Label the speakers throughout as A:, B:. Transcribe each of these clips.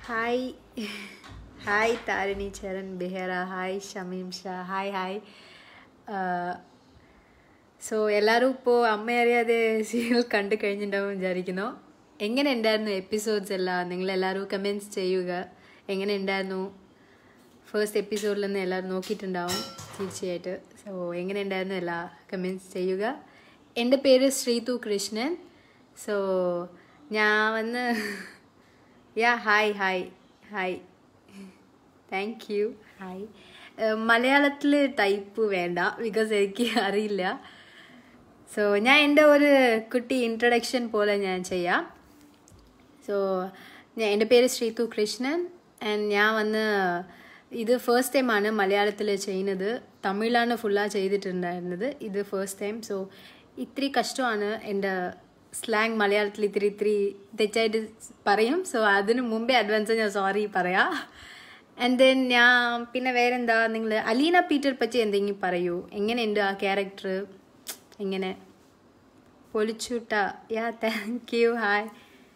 A: Hi hi Tarini Charan Behra hi Shamim Shah hi hi so എല്ലാവരും ഇപ്പോൾ അമ്മ അറിയാതെ സീരിയൽ കണ്ടു കഴിഞ്ഞിട്ടുണ്ടാവും വിചാരിക്കുന്നു എങ്ങനെ ഉണ്ടായിരുന്നു എപ്പിസോഡ്സ് എല്ലാം നിങ്ങളെല്ലാവരും കമൻറ്റ്സ് ചെയ്യുക എങ്ങനെ ഉണ്ടായിരുന്നു ഫസ്റ്റ് എപ്പിസോഡിൽ നിന്ന് എല്ലാവരും നോക്കിയിട്ടുണ്ടാവും തീർച്ചയായിട്ട് സോ എങ്ങനെ ഉണ്ടായിരുന്നു എല്ലാ കമൻറ്റ്സ് ചെയ്യുക എൻ്റെ പേര് ശ്രീതു കൃഷ്ണൻ സോ ഞാൻ വന്ന് yeah hi hi hi thank you hi മലയാളത്തിൽ ടൈപ്പ് വേണ്ട ബിക്കോസ് എനിക്ക് അറിയില്ല സോ ഞാൻ എൻ്റെ ഒരു കുട്ടി ഇൻട്രഡക്ഷൻ പോലെ ഞാൻ ചെയ്യാം സോ ഞാൻ എൻ്റെ പേര് ശ്രീതു കൃഷ്ണൻ ആൻഡ് ഞാൻ വന്ന് ഇത് ഫസ്റ്റ് ടൈമാണ് മലയാളത്തിൽ ചെയ്യുന്നത് തമിഴിലാണ് ഫുള്ളാக ചെയ്തിട്ടുണ്ടായിരുന്നത് ഇത് ഫസ്റ്റ് ടൈം സോ ഇത്തിരി കഷ്ടമാണ് എൻ്റെ സ്ലാങ് മലയാളത്തിൽ ഇത്തിരി ഇത്തിരി തെറ്റായിട്ട് പറയും സോ അതിന് മുമ്പേ അഡ്വാൻസ് ഞാൻ സോറി പറയാം ആൻഡ് ദെൻ ഞാൻ പിന്നെ വേറെന്താ നിങ്ങൾ അലീന പീറ്റർ പറ്റി എന്തെങ്കിലും പറയൂ എങ്ങനെയുണ്ട് ആ ക്യാരക്ടർ എങ്ങനെ പൊളിച്ചുട്ട yeah thank you hi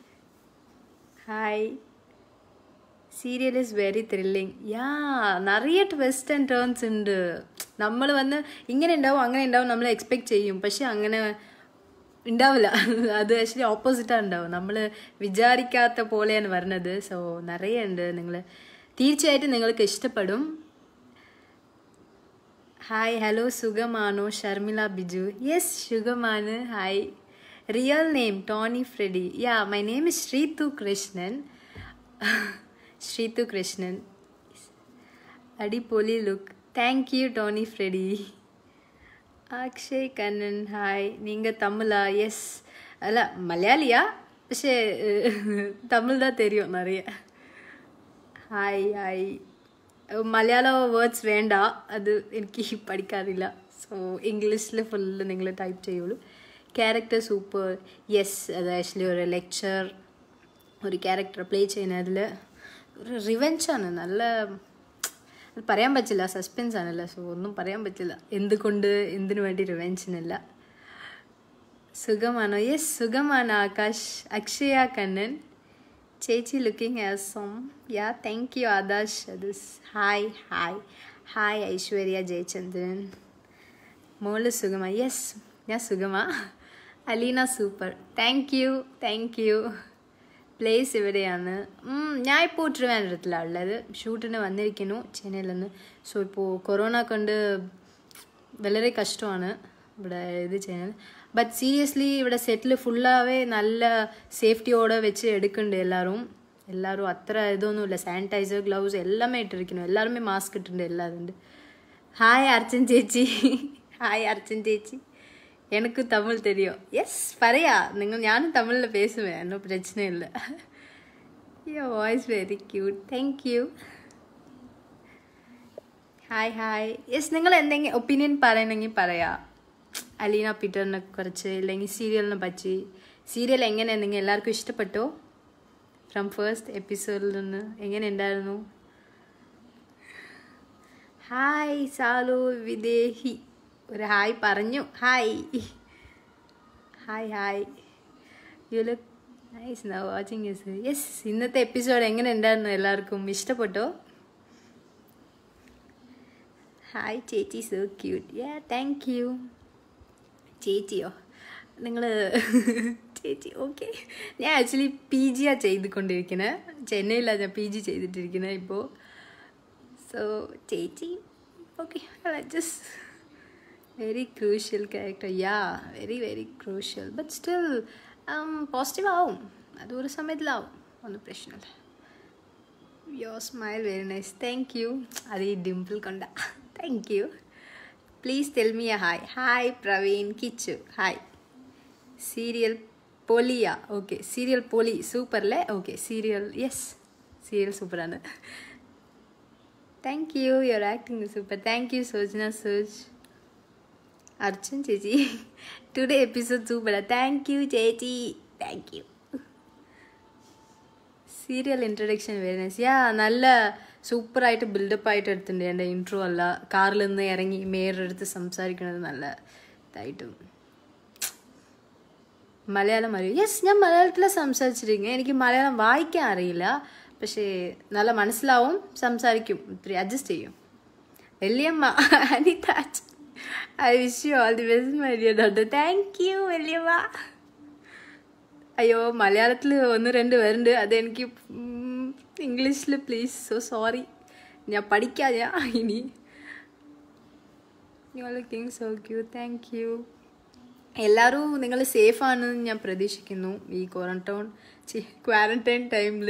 A: hi serial is very thrilling yeah நிறைய ട്വിസ്റ്റ് ആൻഡ് ടേൺസ് ഉണ്ട് നമ്മൾ വന്ന് ഇങ്ങനെ ഉണ്ടാവും അങ്ങനെ ഉണ്ടാവും നമ്മൾ എക്സ്പെക്ട് ചെയ്യും പക്ഷെ അങ്ങനെ ഉണ്ടാവില്ല അത് ആക്ച്വലി ഓപ്പോസിറ്റാണ് ഉണ്ടാവും നമ്മൾ വിചാരിക്കാത്ത പോലെയാണ് വരുന്നത് സോ നിറയെ ഉണ്ട് നിങ്ങൾ തീർച്ചയായിട്ടും നിങ്ങൾക്ക് ഇഷ്ടപ്പെടും ഹായ് ഹലോ സുഖമാണോ ഷർമിള ബിജു യെസ് സുഖമാണ് hi real name Tony Freddy yeah my name is Sreethu Krishnan Sreethu Krishnan അടിപൊളി look thank you Tony Freddy Akshay Kannan hi நீங்கள் தமிழா எஸ் அல்ல மலையாளியா പക്ഷേ തമിഴ് தான் தெரியும் நிறைய ഹായ് ഹായ് മലയാള വേർഡ്സ് വേണ്ട അത് എനിക്ക് പഠിക്കാറില്ല സോ ഇംഗ്ലീഷിൽ ഫുള്ള് നിങ്ങൾ ടൈപ്പ് ചെയ്യുള്ളൂ ക്യാരക്ടർ സൂപ്പർ യെസ് അത് ആക്ച്വലി ഒരു ലെക്ചർ ഒരു ക്യാരക്ടർ പ്ലേ ചെയ്യുന്നതിൽ ഒരു റിവെഞ്ചാണ് നല്ല അത് പറയാൻ പറ്റില്ല സസ്പെൻസ് ആണല്ലോ സോ ഒന്നും പറയാൻ പറ്റില്ല എന്തുകൊണ്ട് എന്തിനു വേണ്ടി റിവെഞ്ചിനല്ല സുഖമാണോ യെസ് സുഖമാണ് ആകാശ് അക്ഷയ കണ്ണൻ ചേച്ചി looking awesome yeah thank you ആദാഷ് അദസ് hi hi hi Aishwarya Jayachandran മോള് സുഖമാ യെസ് ഞാൻ സുഖമാ Aleena super thank you thank you place ഇവിടെയാണ് ഞാൻ ഇപ്പോൾ ട്രിവാൻഡ്രത്തിലാണ് ഉള്ളത് ഷൂട്ടിന് വന്നിരിക്കുന്നു ചെന്നൈയിൽ നിന്ന് സോ ഇപ്പോൾ കൊറോണ കൊണ്ട് വളരെ കഷ്ടമാണ് ഇവിടെ ഇത് ചെയ്യാൻ ബട്ട് സീരിയസ്ലി ഇവിടെ സെറ്റിൽ ഫുള്ളാവേ നല്ല സേഫ്റ്റിയോടെ വെച്ച് എടുക്കുന്നുണ്ട് എല്ലാവരും എല്ലാവരും അത്ര ഇതൊന്നുമില്ല സാനിറ്റൈസർ ഗ്ലൗസ് എല്ലാമേ ഇട്ടിരിക്കുന്നു എല്ലാവരുമേ മാസ്ക് ഇട്ടിട്ടുണ്ട് എല്ലാതുണ്ട് ഹായ് അർച്ചൻ ചേച്ചി ഹായ് അർച്ചൻ ചേച്ചി எனக்கு தமிழ் தெரியும் எஸ் பரையா நீங்கள் ஞானும் தமிழில் பேசுவேன் ஒன்றும் பிரச்சனை இல்லை your voice very cute thank you hi hi yes നിങ്ങൾ എന്തെങ്കിലും ഒപ്പീനിയൻ പറയണമെങ്കിൽ പറയാം അലീന പീറ്ററിനെ കുറിച്ച് അല്ലെങ്കിൽ സീരിയലിനെ പറ്റി സീരിയൽ എങ്ങനെ നിങ്ങൾ എല്ലാവർക്കും ഇഷ്ടപ്പെട്ടോ ഫ്രം ഫസ്റ്റ് എപ്പിസോഡിൽ നിന്ന് എങ്ങനെ ഉണ്ടായിരുന്നു ഹായ് സാലു വിദേഹി ഒരു ഹായ് പറഞ്ഞു hi hi hi you look nice now watching yes yes ഇന്നത്തെ എപ്പിസോഡ് എങ്ങനെ ഉണ്ടായിരുന്നു എല്ലാവർക്കും ഇഷ്ടപ്പെട്ടോ ഹായ് ചേച്ചി so cute yeah thank you ചേച്ചിയോ നിങ്ങൾ ചേച്ചി ഓക്കെ ഞാൻ ആക്ച്വലി പി ജിയാണ് ചെയ്തുകൊണ്ടിരിക്കുന്നത് ചെന്നൈയിലാണ് ഞാൻ പി ജി ചെയ്തിട്ടിരിക്കുന്നത് ഇപ്പോൾ സോ ചേച്ചി okay just very crucial character yeah very very crucial but still positive ആവും അത് ഒരു സമയത്തിലാവും ഒന്നും പ്രശ്നമില്ല your smile very nice thank you അത് ഈ ഡിംപിൾ കൊണ്ട thank you please tell me a hi hi Praveen Kichu hi serial പൊലിയ ഓക്കെ സീരിയൽ പൊലി സൂപ്പറല്ലേ ഓക്കെ സീരിയൽ യെസ് സീരിയൽ സൂപ്പറാണ് thank you your acting super thank you Sojana Soj Archan ചേച്ചി today episode super thank U ചേച്ചി thank you serial introduction very yeah നല്ല സൂപ്പറായിട്ട് build-up ആയിട്ട് എടുത്തിട്ടുണ്ട് എൻ്റെ ഇൻട്രോ അല്ല കാറിൽ നിന്ന് ഇറങ്ങി മേറെടുത്ത് സംസാരിക്കുന്നത് നല്ല ഇതായിട്ടും മലയാളം അറിയും യെസ് ഞാൻ മലയാളത്തിലാണ് സംസാരിച്ചിരിക്കുന്നത് എനിക്ക് മലയാളം വായിക്കാൻ അറിയില്ല പക്ഷേ നല്ല മനസ്സിലാവും സംസാരിക്കും ഇത്തിരി അഡ്ജസ്റ്റ് ചെയ്യും വല്യമ്മ Anitha I wish you all the best my dear daughter thank you വല്യമ്മ അയ്യോ മലയാളത്തിൽ ഒന്ന് രണ്ട് പേരുണ്ട് അതെനിക്ക് ഇംഗ്ലീഷിൽ പ്ലീസ് സോ സോറി ഞാൻ പഠിക്കാം ഞാൻ ഇനി you are looking so Q thank you എല്ലാവരും നിങ്ങൾ സേഫാണെന്ന് ഞാൻ പ്രതീക്ഷിക്കുന്നു ഈ ക്വാറന്റൈൻ ക്വാറന്റൈൻ ടൈമിൽ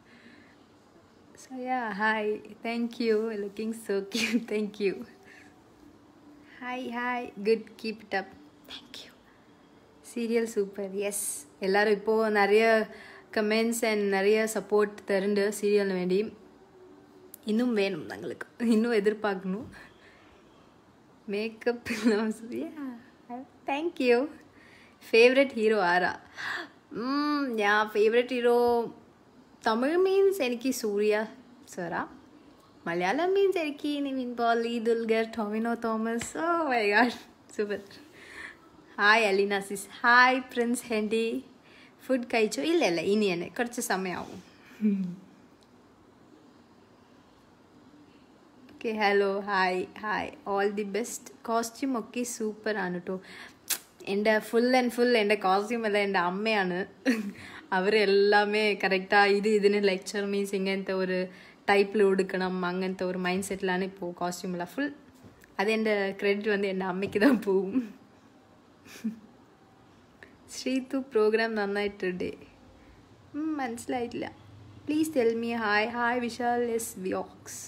A: so yeah hi thank you looking so Q thank you hi hi good keep it up thank you serial super yes எல்லாரும் இப்போது நிறைய கமெண்ட்ஸ் அண்ட் நிறைய சப்போர்ட் தருண்டு சீரியல் வேண்டி இன்னும் வேணும் ഞങ്ങൾക്ക് இன்னும் எதிர்பார்க்கணும் makeup thank you favourite hero ആരാ ഞാൻ ഫേവറേറ്റ് ഹീറോ തമിഴ് മീൻസ് എനിക്ക് സൂര്യ സാറാ മലയാളം മീൻസ് എനിക്ക് Nivin Pauly Dulquer Tovino Thomas oh my god super hi Aleena sis hi Prince Hendy food കഴിച്ചോ ഇല്ല ഇല്ല ഇനി തന്നെ കുറച്ച് സമയമാവും okay hello hi hi all the best costume ഒക്കെ സൂപ്പർ ആണ് കേട്ടോ എൻ്റെ ഫുൾ ആൻഡ് ഫുൾ എൻ്റെ കോസ്റ്റ്യൂം എല്ലാം എൻ്റെ അമ്മയാണ് അവരെല്ലാമേ കറക്റ്റാக ഇത് ഇതിന് ലെക്ചർ മീൻസ് ഇങ്ങനത്തെ ഒരു ടൈപ്പിൽ കൊടുക്കണം അങ്ങനത്തെ ഒരു മൈൻഡ് സെറ്റിലാണ് ഇപ്പോൾ കോസ്റ്റ്യൂമെല്ലാം ഫുൾ അത് എൻ്റെ ക്രെഡിറ്റ് വന്ന് എൻ്റെ അമ്മയ്ക്ക് தான் പോവും ശ്രീതു പ്രോഗ്രാം നന്നായിട്ടുണ്ട് മനസ്സിലായിട്ടില്ല please tell me hi hi Vishal S വ്യോക്സ്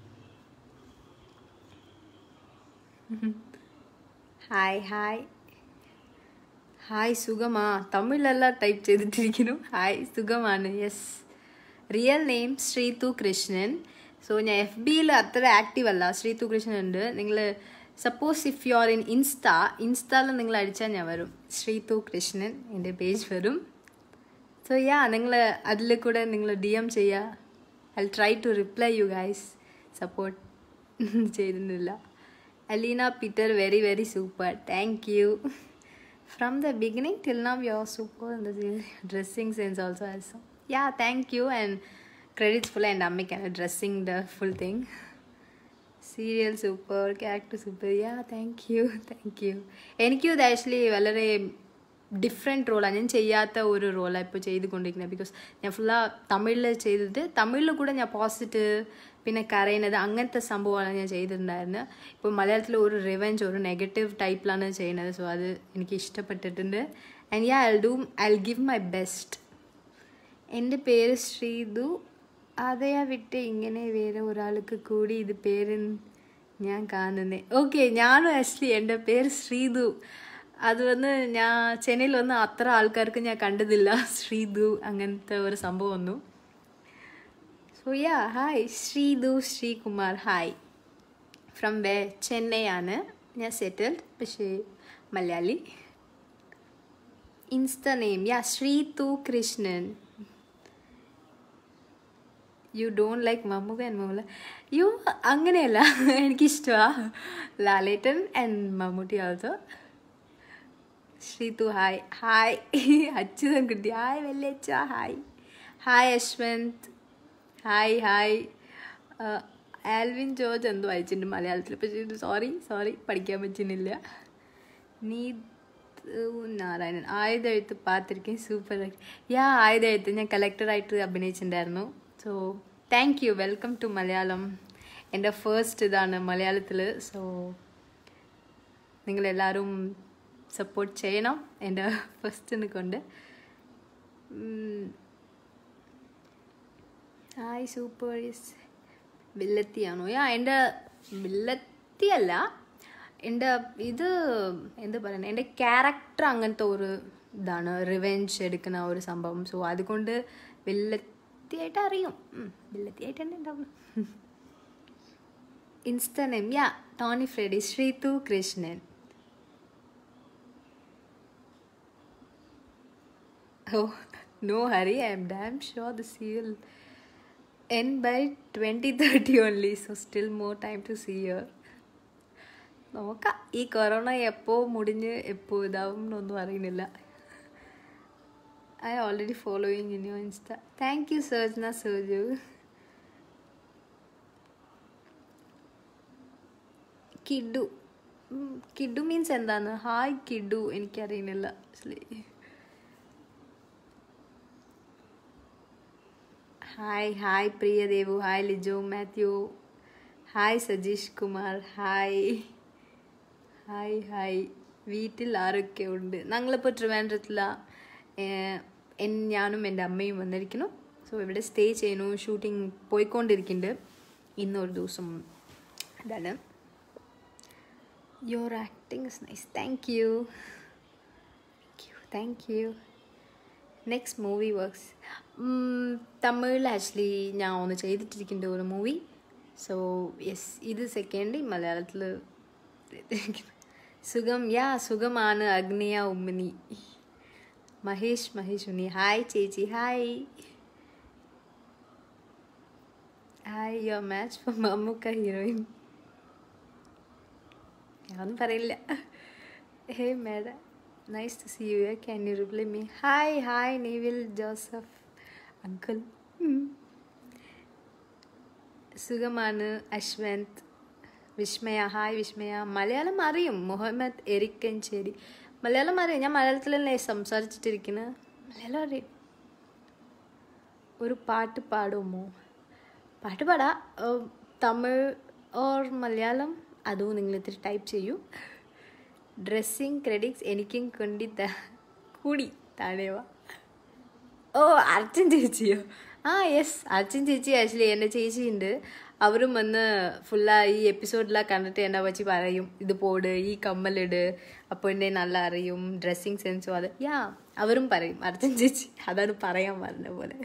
A: ഹായ് ഹായ് ഹായ് സുഖമാ തമിഴിലെല്ലാം ടൈപ്പ് ചെയ്തിട്ടിരിക്കുന്നു ഹായ് സുഖമാണ് yes real name Sreethu Krishnan so ഞാൻ എഫ് ബിയിൽ അത്ര ആക്റ്റീവ് അല്ല ശ്രീതു കൃഷ്ണൻ ഉണ്ട് നിങ്ങൾ suppose if you are in insta ഇൻസ്റ്റയിൽ നിങ്ങൾ അടിച്ചാൽ ഞാൻ വരും ശ്രീതു കൃഷ്ണൻ എൻ്റെ പേജ് വരും സോ യാ നിങ്ങൾ അതിൽ കൂടെ നിങ്ങൾ ഡി എം ചെയ്യുക I try to reply you guys support ചെയ്യുന്നില്ല Aleena Peter very very super thank you from the beginning till now you are super in the dressing sense also also yeah thank you and credits full and അമ്മയ്ക്കാണ് dressing the full thing serial super character super yeah thank you thank you എനിക്കും ഇത് actually വളരെ different റോളാണ് ഞാൻ ചെയ്യാത്ത ഒരു റോളാണ് ഇപ്പോൾ ചെയ്തുകൊണ്ടിരിക്കുന്നത് ബിക്കോസ് ഞാൻ ഫുള്ളാ തമിഴിൽ ചെയ്തിട്ട് തമിഴിൽ കൂടെ ഞാൻ പോസിറ്റീവ് പിന്നെ കരയുന്നത് അങ്ങനത്തെ സംഭവമാണ് ഞാൻ ചെയ്തിട്ടുണ്ടായിരുന്നത് ഇപ്പോൾ മലയാളത്തിൽ ഒരു റിവെഞ്ച് ഒരു നെഗറ്റീവ് ടൈപ്പിലാണ് ചെയ്യുന്നത് സോ അത് എനിക്ക് ഇഷ്ടപ്പെട്ടിട്ടുണ്ട് and yeah I do I give my best എൻ്റെ പേര് ശ്രീതു അതയാ വിട്ട് ഇങ്ങനെ വേറെ ഒരാൾക്ക് കൂടി ഇത് പേര് ഞാൻ കാണുന്നേ ഓക്കെ ഞാനും ആക്ച്വലി എൻ്റെ പേര് ശ്രീതു അത് വന്ന് ഞാൻ ചെന്നൈയിൽ വന്ന് അത്ര ആൾക്കാർക്ക് ഞാൻ കണ്ടതില്ല ശ്രീതു അങ്ങനത്തെ ഒരു സംഭവം ഒന്നും so yeah hi Sreethu Sreekumar hi from way Chennai ആണ് ഞാൻ സെറ്റിൽഡ് പക്ഷേ Malayali insta name yeah Sreethu Krishnan you don't like Mammukka and മമ്മൂല യു അങ്ങനെയല്ല എനിക്കിഷ്ടമാണ് Lalettan and Mammootty also Sreethu hi hi Achuthan Kutty hi വെല്ലച്ച hi hi Yashwanth hi hi Alvin George എന്തോ അയച്ചിട്ടുണ്ട് മലയാളത്തിൽ പക്ഷേ ഇത് സോറി സോറി പഠിക്കാൻ പറ്റുന്നില്ല നീ നാരായണൻ ആയുധെഴുത്ത് പാത്തിരിക്കேன் സൂപ്പർ യാ ആയുധെഴുത്ത് ഞാൻ കളക്ടറായിട്ട് അഭിനയിച്ചിട്ടുണ്ടായിരുന്നു so thank you welcome to Malayalam എൻ്റെ ഫേസ്റ്റ് ഇതാണ് മലയാളത്തിൽ സോ നിങ്ങളെല്ലാവരും സപ്പോർട്ട് ചെയ്യണം എൻ്റെ ഫസ്റ്റിനെ കൊണ്ട് ഹായ് സൂപ്പർ ഇസ് വില്ലത്തിയാണോ യാ എൻ്റെ വില്ലത്തിയല്ല എൻ്റെ ഇത് എന്താ പറയുന്നത് എൻ്റെ ക്യാരക്ടർ അങ്ങനത്തെ ഒരു ഇതാണ് റിവെഞ്ച് എടുക്കുന്ന ഒരു സംഭവം സോ അതുകൊണ്ട് വില്ലത്തിയായിട്ട് അറിയും വില്ലത്തിയായിട്ട് തന്നെ ഉണ്ടാവും insta name yeah Tony Freddy Sreethu Krishnan Oh, no hurry. I am damn sure the serial end by 2030 only. So still more time to see her. നോക്കാം ഈ കൊറോണ എപ്പോൾ മുടിഞ്ഞ് എപ്പോൾ ഇതാവും എന്നൊന്നും അറിയുന്നില്ല I already following in your insta thank you Sarjana Soju കിഡു ഉം, കിഡു മീൻസ് എന്താണ് ഹായ് കിഡു എനിക്കറിയുന്നില്ല actually hi hi Priyadevu hi Lijo Mathew hi Sajeesh Kumar hi hi hi വീട്ടിൽ ആരൊക്കെ ഉണ്ട് ഞങ്ങളിപ്പോൾ ട്രിവാൻഡ്രത്തില ഞാനും എൻ്റെ അമ്മയും വന്നിരിക്കുന്നു സോ ഇവിടെ സ്റ്റേ ചെയ്യുന്നു ഷൂട്ടിംഗ് പോയിക്കൊണ്ടിരിക്കുന്നുണ്ട് ഇന്നൊരു ദിവസം അതാണ് your acting is nice thank you thank you thank you next movie works തമിഴിൽ ആക്ച്വലി ഞാൻ ഒന്ന് ചെയ്തിട്ടിരിക്കുന്നുണ്ട് ഒരു മൂവി സോ യെസ് ഇത് സെക്കൻഡ് മലയാളത്തിൽ സുഖം യാ സുഖമാണ് അഗ്നിയ ഉമ്മനി മഹേഷ് മഹേഷ് ഉണ്ണി ഹായ് ചേച്ചി hi hi your match for Mammukka heroine ഞാനൊന്നും പറയില്ല hey madam nice to see you can you reply me hi hi Nevil Joseph uncle സുഖമാണ് അശ്വന്ത് വിസ്മയ ഹായ് വിസ്മയ മലയാളം അറിയും മുഹമ്മദ് എരിക്കഞ്ചേരി മലയാളം അറിയാം ഞാൻ മലയാളത്തിലല്ലേ സംസാരിച്ചിട്ടിരിക്കുന്നത് മലയാളം അറിയും ഒരു പാട്ട് പാടുമോ പാട്ട് പാടാ ഏർ, തമിഴ് ഓർ മലയാളം അതും നിങ്ങൾ ഇത്തിരി ടൈപ്പ് ചെയ്യൂ ഡ്രസ്സിങ് ക്രെഡിറ്റ്സ് എനിക്കും കൊണ്ടി ത കൂടി താഴെ വാ ഓ അർച്ചൻ ചേച്ചിയോ ആ യെസ് അർച്ചൻ ചേച്ചി ആക്ച്വലി എൻ്റെ ചേച്ചിയുണ്ട് അവരും വന്ന് ഫുള്ളാக ഈ എപ്പിസോഡിലാ കണ്ടിട്ട് എന്നെ വച്ച് പറയും ഇത് പോട് ഈ കമ്മലിട് അപ്പോൾ എന്നെ നല്ല അറിയും ഡ്രസ്സിങ് സെൻസും അത് യാ അവരും പറയും അർച്ചൻ ചേച്ചി അതാണ് പറയാൻ പറഞ്ഞ പോലെ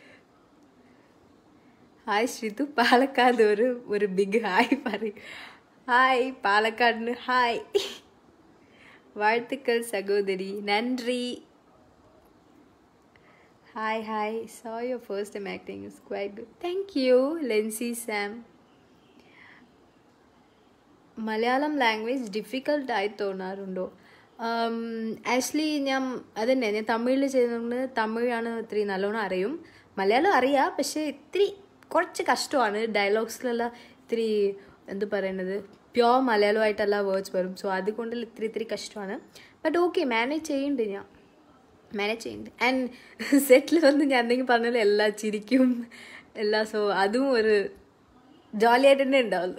A: ഹായ് ശ്രീതു പാലക്കാട് ഒരു ഒരു ബിഗ് ഹായ് പറയും ഹായ് പാലക്കാടിന് ഹായ് வாழ்த்துக்கள் சகோதரி நன்றி Hi, hi. Saw your first time acting. It's quite good. Thank you, Lindsay Sam. Malayalam language difficult ആയി തോന്നാറുണ്ടോ ആക്ച്വലി ഞാൻ അതന്നെ ഞാൻ തമിഴിൽ ചെയ്യുന്നതുകൊണ്ട് തമിഴാണ് ഇത്തിരി നല്ലോണം അറിയും മലയാളം അറിയാം പക്ഷേ ഇത്തിരി കുറച്ച് കഷ്ടമാണ് ഡയലോഗ്സിലെല്ലാം ഇത്തിരി എന്ത് പറയുന്നത് പ്യോർ മലയാളമായിട്ടല്ല വേർഡ്സ് വരും സോ അതുകൊണ്ട് ഇത്തിരി ഇത്തിരി കഷ്ടമാണ് ബട്ട് ഓക്കെ മാനേജ് ചെയ്യുന്നുണ്ട് ഞാൻ മാനേജ് ചെയ്യുന്നുണ്ട് ആൻഡ് സെറ്റിൽ വന്ന് ഞാൻ എന്തെങ്കിലും പറഞ്ഞാലും എല്ലാ ചിരിക്കും എല്ലാ സോ അതും ഒരു ജോളിയായിട്ട് തന്നെ ഉണ്ടാവുള്ളൂ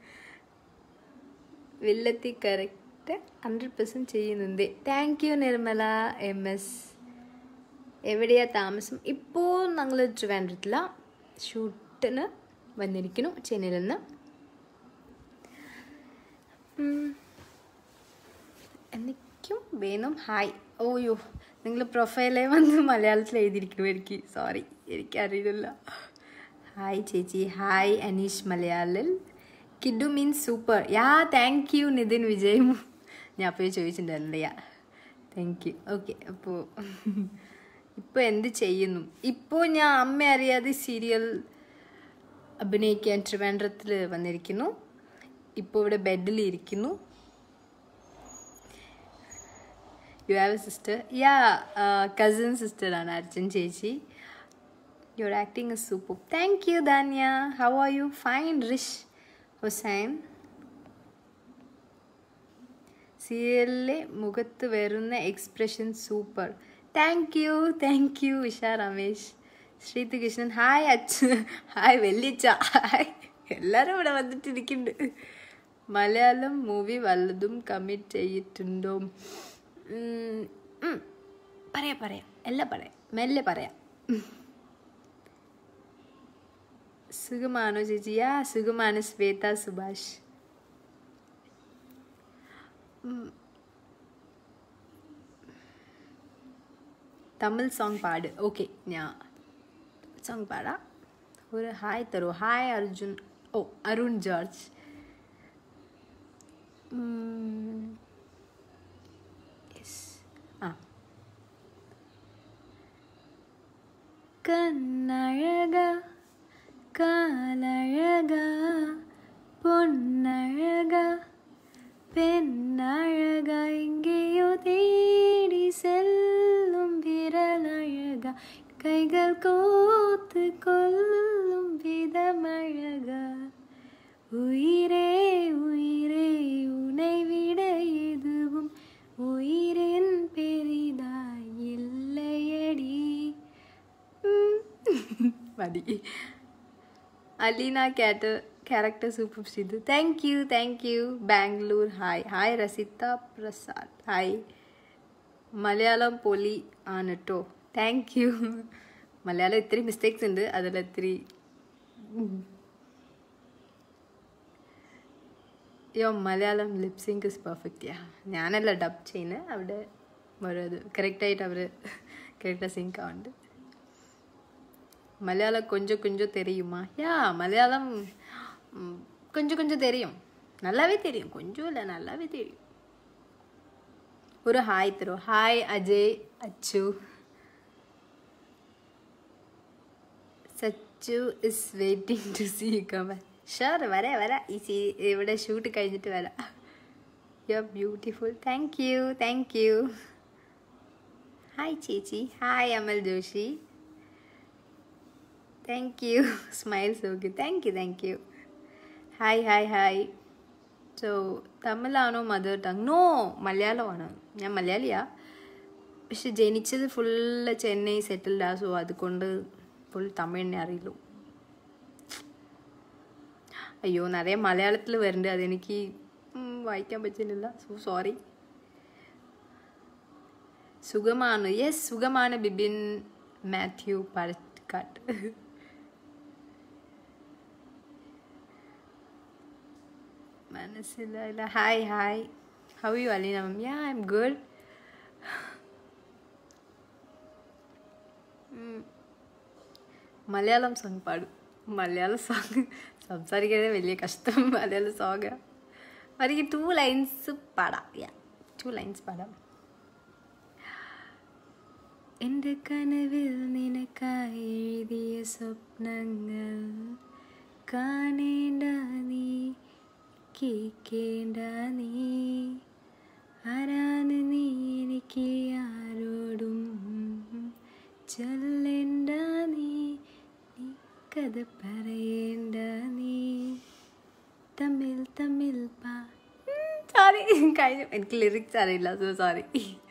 A: വില്ലത്തി കറക്റ്റ് ഹൺഡ്രഡ് പെർസെൻറ്റ് ചെയ്യുന്നുണ്ട് thank you Nirmala M S എവിടെയാ താമസം ഇപ്പോൾ ഞങ്ങൾ ട്രിവാൻഡ്രത്തില ഷൂട്ടിന് വന്നിരിക്കുന്നു ചെന്നൈയിൽ നിന്ന് എനിക്കും വേണം ഹായ് ഓയോ നിങ്ങൾ പ്രൊഫൈലേ വന്ന് മലയാളത്തിൽ എഴുതിയിരിക്കുന്നു എനിക്ക് സോറി എനിക്കറിയില്ല ഹായ് ചേച്ചി ഹായ് അനീഷ് മലയാളിൽ കിഡു means super yeah thank you Nithin വിജയും ഞാൻ അപ്പോൾ ചോദിച്ചിട്ടുണ്ടായിരുന്നില്ല യാ താങ്ക് യു ഓക്കെ അപ്പോൾ ഇപ്പോൾ എന്ത് ചെയ്യുന്നു ഇപ്പോൾ ഞാൻ അമ്മ അറിയാതെ സീരിയൽ അഭിനയിക്കാൻ ട്രിവാൻഡ്രത്തിൽ വന്നിരിക്കുന്നു ഇപ്പോൾ ഇവിടെ ബെഡിൽ ഇരിക്കുന്നു you have a sister yeah cousin സിസ്റ്ററാണ് അർച്ചൻ ചേച്ചി your acting is super thank you Dhanya how are you fine Rish Hussain സീരിയലിലെ മുഖത്ത് വരുന്ന expression super thank you thank you Usha Ramesh Sreeth Krishnan hi അച്ഛ ഹായ് വെല്ലിച്ച ഹായ് എല്ലാവരും ഇവിടെ വന്നിട്ടിരിക്കുന്നുണ്ട് മലയാളം മൂവി വല്ലതും കമ്മിറ്റ് ചെയ്തിട്ടുണ്ടോ ഉം, ഉം. പറയാം പറയാം എല്ലാം പറയാം മെല്ലെ പറയാം സുഖമാണോ ചേച്ചി യാ സുഖമാണ് ശ്വേത സുഭാഷ് ഉം. തമിഴ് സോങ് പാട് ഓക്കെ ഞാൻ സോങ് പാടാം ഒരു ഹായ് തരൂ hi Arjun oh Arun George yes ആ കണ്ണഴക കാലഴക പൊന്നഴക പെണ്ണഴക എങ്കേയോ തേടി செல்லும் விரலழக കൈകൾ കോത്ത് കൊല്ലും വിധമഴക ഉയിരേ ഉയിരേ ഉனை விட எதுவும் உயிரின் பெரிதாய் இல்லையடி ഉം. മതി അലീന ക്യാറ്റ് ക്യാരക്ടർ സൂപ്പർ ചെയ്തു thank you thank you Bangalore hi hi Rasitha Prasad hi Malayalam പൊലി ആണ് കേട്ടോ താങ്ക് യു മലയാളം ഇത്തിരി മിസ്റ്റേക്സ് ഉണ്ട് അതിൽ ഇത്തിരി യോ Malayalam lipsync is perfect yeah ഞാനല്ല ഡബ് ചെയ്യുന്നത് അവിടെ ഓരോ കറക്റ്റായിട്ട് അവർ കറക്റ്റാக സിങ്ക് ആവുന്നുണ്ട് மலையாளம் கொஞ்சம் கொஞ்சம் தெரியுமா யா மலையாளம் ம், கொஞ்சம் கொஞ்சம் தெரியும் நல்லாவே தெரியும் கொஞ்சம் இல்லை நல்லாவே தெரியும் ஒரு ஹாய் தரும் hi Ajay Achu Sachu is waiting to see come on sure വരാം വരാം ഈ സീ ഇവിടെ ഷൂട്ട് കഴിഞ്ഞിട്ട് വരാം you are beautiful thank you thank you hi ചേച്ചി hi Amal Joshi thank you smiles okay thank you thank you hi hi hi so തമിഴാണോ മദർ ടങ് നോ മലയാളമാണ് ഞാൻ മലയാളിയാ പക്ഷെ ജനിച്ചത് ഫുള്ള് ചെന്നൈ സെറ്റിൽഡ് ആ സോ അതുകൊണ്ട് ഫുൾ തമിഴിനെ അറിയുള്ളൂ അയ്യോ നിറയെ മലയാളത്തിൽ വരുന്നുണ്ട് അതെനിക്ക് ഉം, വായിക്കാൻ പറ്റുന്നില്ല സോ സോറി സുഖമാണ് യെസ് സുഖമാണ് ബിബിൻ മാത്യു പഴക്കാട്ട് മനസ്സിലായില്ല hi hi how you Aleena ma'am yeah I M good Malayalam song പാടും മലയാളം സോങ് സംസാരിക്കുന്നത് വലിയ കഷ്ടം മലയാളം സോങ് എനിക്ക് ടു ലൈൻസ് പാടാം യാ ടു ലൈൻസ് പാടാം എൻ്റെ കനവിൽ നിനക്കായി എഴുതിയ സ്വപ്നങ്ങൾ കാണേണ്ട നീ കേൾക്കേണ്ട നീ ആരാണ് നീ എനിക്ക് ആരോടും ചൊല്ലേണ്ട നീ നീ കഥ പറയേണ്ട നീ തമ്മിൽ തമ്മിൽ പാ സോറി കഴിഞ്ഞു എനിക്ക് ലിറിക്സ് അറിയില്ല so sorry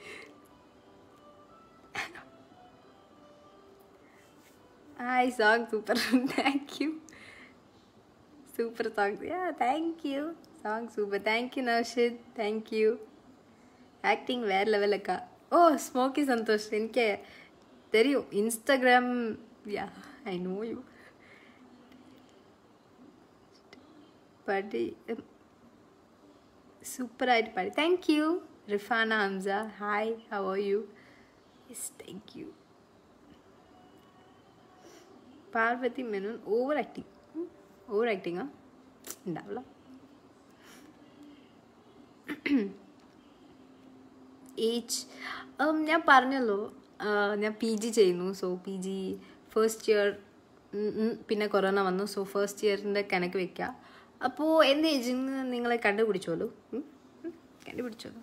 A: hi song super thank you super song yeah thank you song super thank you Naushid thank you acting വേറെ ലെവലൊക്കെ ഓ സ്മോക്കി സന്തോഷ് എനിക്ക് தெரியும் Instagram yeah I know you പാടി സൂപ്പറായിട്ട് പാടി thank you Rifana Hamsa hi how are you yes thank you Parvathy Menon over acting over ആക്ടിങ്ങാ ഉണ്ടാവില്ല age ഞാൻ പറഞ്ഞല്ലോ ആ, ഞാൻ പി ജി ചെയ്യുന്നു so P G first year പിന്നെ കൊറോണ വന്നു സോ ഫസ്റ്റ് ഇയറിൻ്റെ കണക്ക് വെക്കാം അപ്പോൾ എന്ത് ഏജിന്ന് നിങ്ങളെ കണ്ടുപിടിച്ചോളൂ ഉം? ഉം? കണ്ടുപിടിച്ചോളൂ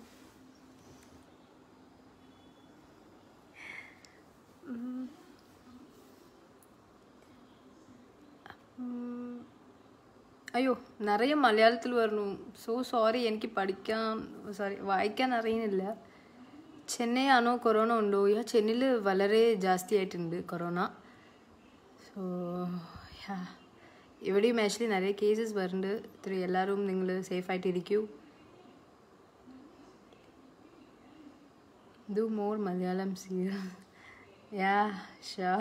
A: ഉം. അയ്യോ നിറയെ മലയാളത്തിൽ പറഞ്ഞു സോ സോറി എനിക്ക് പഠിക്കാൻ സോറി വായിക്കാൻ അറിയുന്നില്ല ചെന്നൈ ആണോ കൊറോണ ഉണ്ടോ യാ ചെന്നൈയിൽ വളരെ ജാസ്തി ആയിട്ടുണ്ട് കൊറോണ സോ യാ ഇവിടെയും ആക്ച്വലി നിറയെ കേസസ് വരുന്നുണ്ട് ഇത്ര എല്ലാവരും നിങ്ങൾ സേഫായിട്ട് ഇരിക്കൂ do more Malayalam serial yeah ഷാ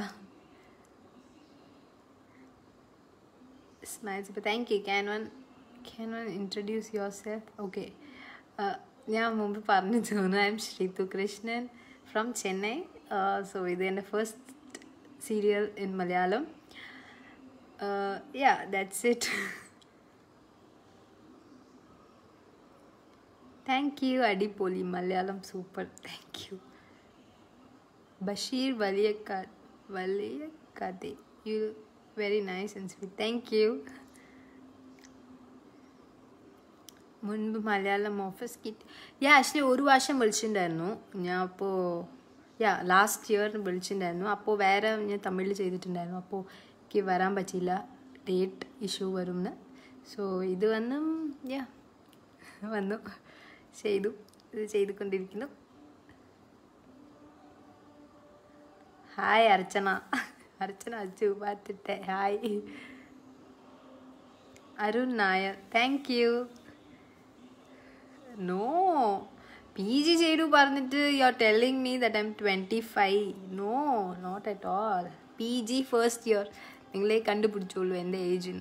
A: smiles but thank you can one can one introduce yourself okay uh, ഞാൻ മുമ്പ് പറഞ്ഞു തോന്നുന്നു I M Sreethu Krishnan from Chennai so ഇത് എൻ്റെ first serial in Malayalam yeah that's it thank you അടിപൊളി Malayalam super thank you Basheer വലിയ ക വലിയ കഥ you very nice and sweet thank you മുൻപ് മലയാളം ഓഫീസ് കിറ്റ് ഞാൻ ആക്ച്വലി ഒരു പ്രാവശ്യം വിളിച്ചിട്ടുണ്ടായിരുന്നു ഞാൻ അപ്പോൾ യാ ലാസ്റ്റ് ഇയർ വിളിച്ചിട്ടുണ്ടായിരുന്നു അപ്പോൾ വേറെ ഞാൻ തമിഴിൽ ചെയ്തിട്ടുണ്ടായിരുന്നു അപ്പോൾ എനിക്ക് വരാൻ പറ്റിയില്ല ഡേറ്റ് ഇഷ്യൂ വരുമെന്ന് സോ ഇത് വന്നും യാ വന്നു ചെയ്തു ഇത് ചെയ്തുകൊണ്ടിരിക്കുന്നു ഹായ് അർച്ചന അർച്ചന അച്ചു പാത്തിട്ടെ hi Arun Nair thank you no P G ചെയ്തു പറഞ്ഞിട്ട് you are telling me that I'm twenty five no not at all P G first year നിങ്ങളെ കണ്ടുപിടിച്ചോളൂ എൻ്റെ ഏജിന്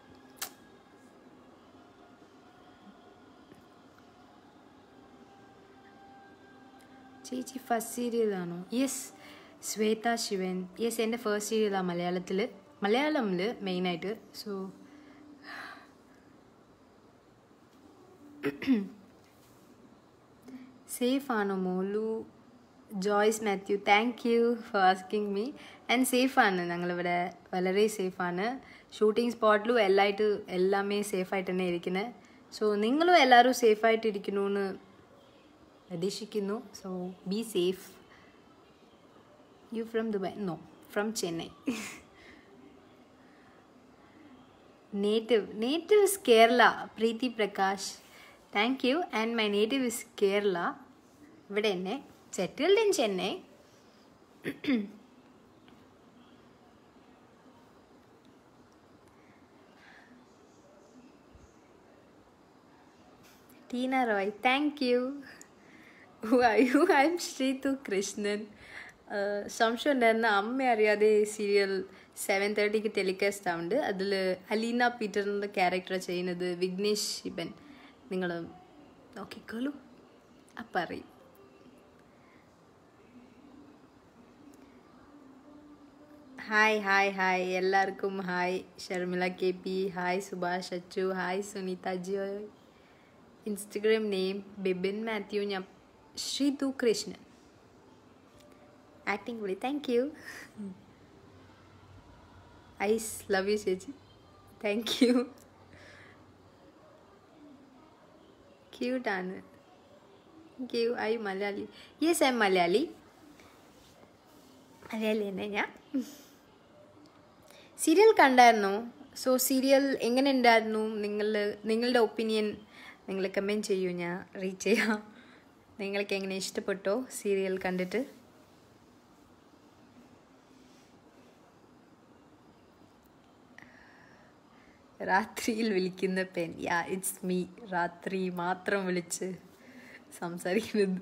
A: ചേച്ചി ഫസ്റ്റ് സീരിയലാണോ യെസ് ശ്വേത ശിവൻ യെസ് എൻ്റെ ഫസ്റ്റ് സീരിയലാണ് മലയാളത്തിൽ മലയാളമിൽ മെയിനായിട്ട് സോ സേഫ് ആണോ മോലു Joyce Mathew thank you for asking me and സേഫാണ് ഞങ്ങളിവിടെ വളരെ സേഫാണ് ഷൂട്ടിംഗ് സ്പോട്ടിലും എല്ലായിട്ട് എല്ലാമേ സേഫായിട്ട് തന്നെ ഇരിക്കുന്നത് സോ നിങ്ങളും എല്ലാവരും സേഫായിട്ട് ഇരിക്കണമെന്ന് പ്രതീക്ഷിക്കുന്നു so be safe you from Dubai no from Chennai native native is Kerala Preethi Prakash thank you and my native is Kerala ഇവിടെ തന്നെ settled in Chennai Tina Roy thank you who are you I M Sreethu Krishnan സംശയം ഉണ്ടായിരുന്ന അമ്മ അറിയാതെ സീരിയൽ സെവൻ തേർട്ടിക്ക് ടെലികാസ്റ്റ് ആവുന്നുണ്ട് അതിൽ അലീന പീറ്ററിൻ്റെ ക്യാരക്ടർ ചെയ്യുന്നത് വിഘ്നേഷ് ശിവൻ നിങ്ങൾ നോക്കിക്കോളൂ അപ്പം അറിയും ഹായ് ഹായ് ഹായ് എല്ലാവർക്കും hi Sharmila K P hi Subhash Achu hi Sunitha ജിയോയ് ഇൻസ്റ്റഗ്രാം നെയിം ബിബിൻ മാത്യു ഞാൻ ശ്രീതു കൃഷ്ണൻ ആക്ടിങ് കൂടി thank you eyes love you ചേച്ചി താങ്ക് യു ക്യൂട്ടാണ് thank you I Malayali yes I I'm Malayali Malayali തന്നെ ഞാൻ സീരിയൽ കണ്ടായിരുന്നു സോ സീരിയൽ എങ്ങനെ ഉണ്ടായിരുന്നു നിങ്ങൾ നിങ്ങളുടെ ഒപ്പീനിയൻ നിങ്ങൾ കമൻറ്റ് ചെയ്യൂ ഞാൻ റീച്ച് ചെയ്യാം നിങ്ങൾക്ക് എങ്ങനെ ഇഷ്ടപ്പെട്ടോ സീരിയൽ കണ്ടിട്ട് രാത്രിയിൽ വിളിക്കുന്ന പെൻ യാ ഇറ്റ്സ് മീ രാത്രി മാത്രം വിളിച്ച് സംസാരിക്കുന്നത്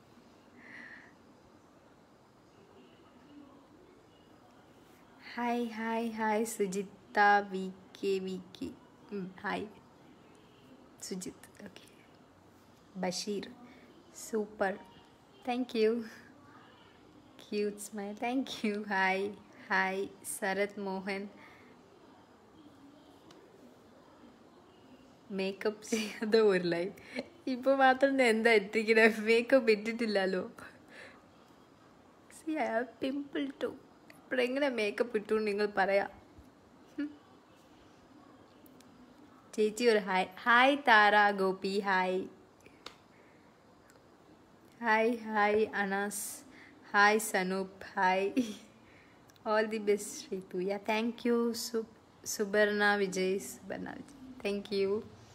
A: hi hi hi Sujitha V K V K hi Sujith okay Basheer super thank you cute smile thank you hi hi Sarath Mohan makeup ചെയ്യാതെ ഒരു ലൈഫ് ഇപ്പോൾ മാത്രം എന്താ എത്തിക്കണേ മേക്കപ്പ് ഇട്ടിട്ടില്ലല്ലോ see I have pimple too ഇപ്പോഴെങ്ങനെ മേക്കപ്പ് ഇട്ടു നിങ്ങൾ പറയാം ചേച്ചി ഒരു hi hi Thara Gopi hi hi hi Anas hi Sanoop hi all the best Sreethu yeah thank you സു Suparna Vijay സുബർണ Vijay thank you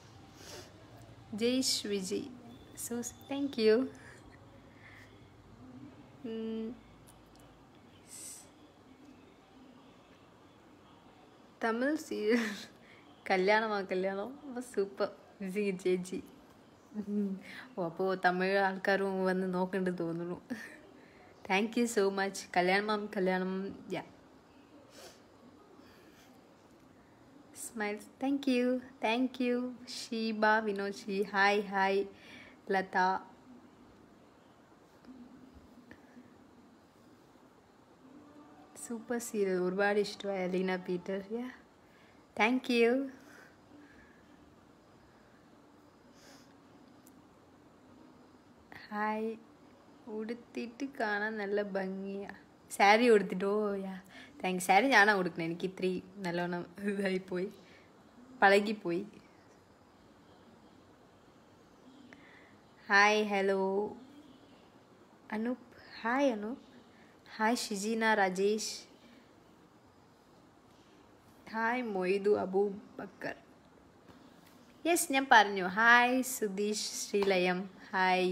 A: Jaish Vijay so thank you Tamil serial കല്യാണമാ കല്യാണം അപ്പോൾ സൂപ്പർ വിജയ് ചേച്ചി ഓ അപ്പോൾ തമിഴ് ആൾക്കാരും വന്ന് നോക്കുന്നുണ്ട് തോന്നുന്നു താങ്ക് യു സോ മച്ച് കല്യാണം കല്യാണം yeah smiles thank you thank you Sheeba Vinod hi hi Latha super serial ഒരുപാട് ഇഷ്ടമായി Aleena Peter yeah thank you hi ഉടുത്തിട്ട് കാണാൻ നല്ല ഭംഗിയാ സാരി ഉടുത്തിട്ടോ യാ താങ്ക് സാരി ഞാനാണ് ഉടുക്കണേ എനിക്ക് ഇത്രയും നല്ലോണം ഇതായിപ്പോയി പഴകിപ്പോയി hi hello Anoop hi Anu hi Shijina Rajesh hi Moidu Aboobacker yes ഞാൻ പറഞ്ഞു hi Sudheesh Sreelayam hi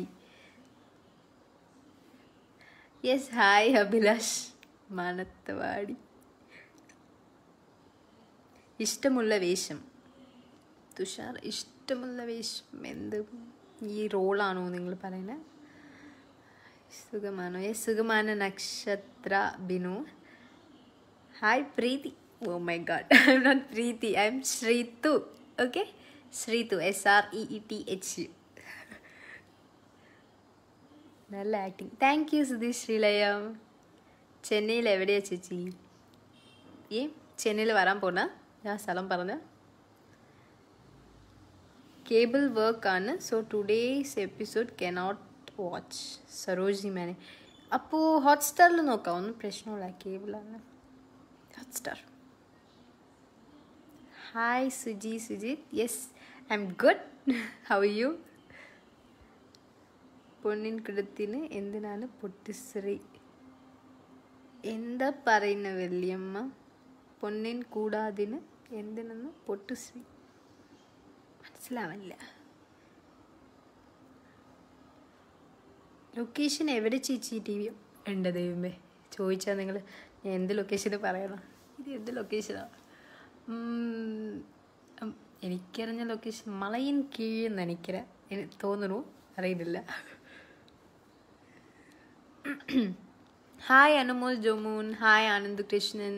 A: yes hi Abhilash Mananthavady ഇഷ്ടമുള്ള വേഷം തുഷാർ ഇഷ്ടമുള്ള വേഷം എന്ത് ഈ റോളാണോ നിങ്ങൾ പറയുന്നത് സുഖമാണോ യെസ് സുഖമാണ് Nakshatra Binu hi Preethi oh my god I M not Preethi I M Sreethu okay Sreethu S R E E T H U നല്ല acting thank you Sudheesh Sreelayam ചെന്നൈയിൽ എവിടെയാ ചേച്ചി ഈ ചെന്നൈയിൽ വരാൻ പോണ ഞാൻ സ്ഥലം പറഞ്ഞ കേബിൾ വർക്ക് ആണ് so today's episode cannot watch Sarojini മേനെ അപ്പോൾ ഹോട്ട്സ്റ്റാറിൽ നോക്കാം ഒന്നും പ്രശ്നമില്ല കേബിളാണ് Hotstar hi Suji Sujith yes I M good how you പൊന്നിൻ കിടത്തിന് എന്തിനാണ് പൊട്ടിശ്രീ എന്താ പറയുന്ന വല്യമ്മ പൊന്നിൻ കൂടാതിന് എന്തിനെന്ന് പൊട്ടുശ്രീ മനസ്സിലാവില്ല ലൊക്കേഷൻ എവിടെ ചേച്ചി ടി വി ഉണ്ട് ദൈവമേ ചോദിച്ചാൽ നിങ്ങൾ ഞാൻ എന്ത് ലൊക്കേഷന് പറയണം ഇത് എന്ത് ലൊക്കേഷനാണ് എനിക്കറിഞ്ഞ ലൊക്കേഷൻ മലയിൻ കീഴെന്ന് എനിക്കറിയാം എനിക്ക് തോന്നുന്നു അറിയുന്നില്ല ഹായ് അനുമോൾ ജോമൂൻ ഹായ് ആനന്ദ് കൃഷ്ണൻ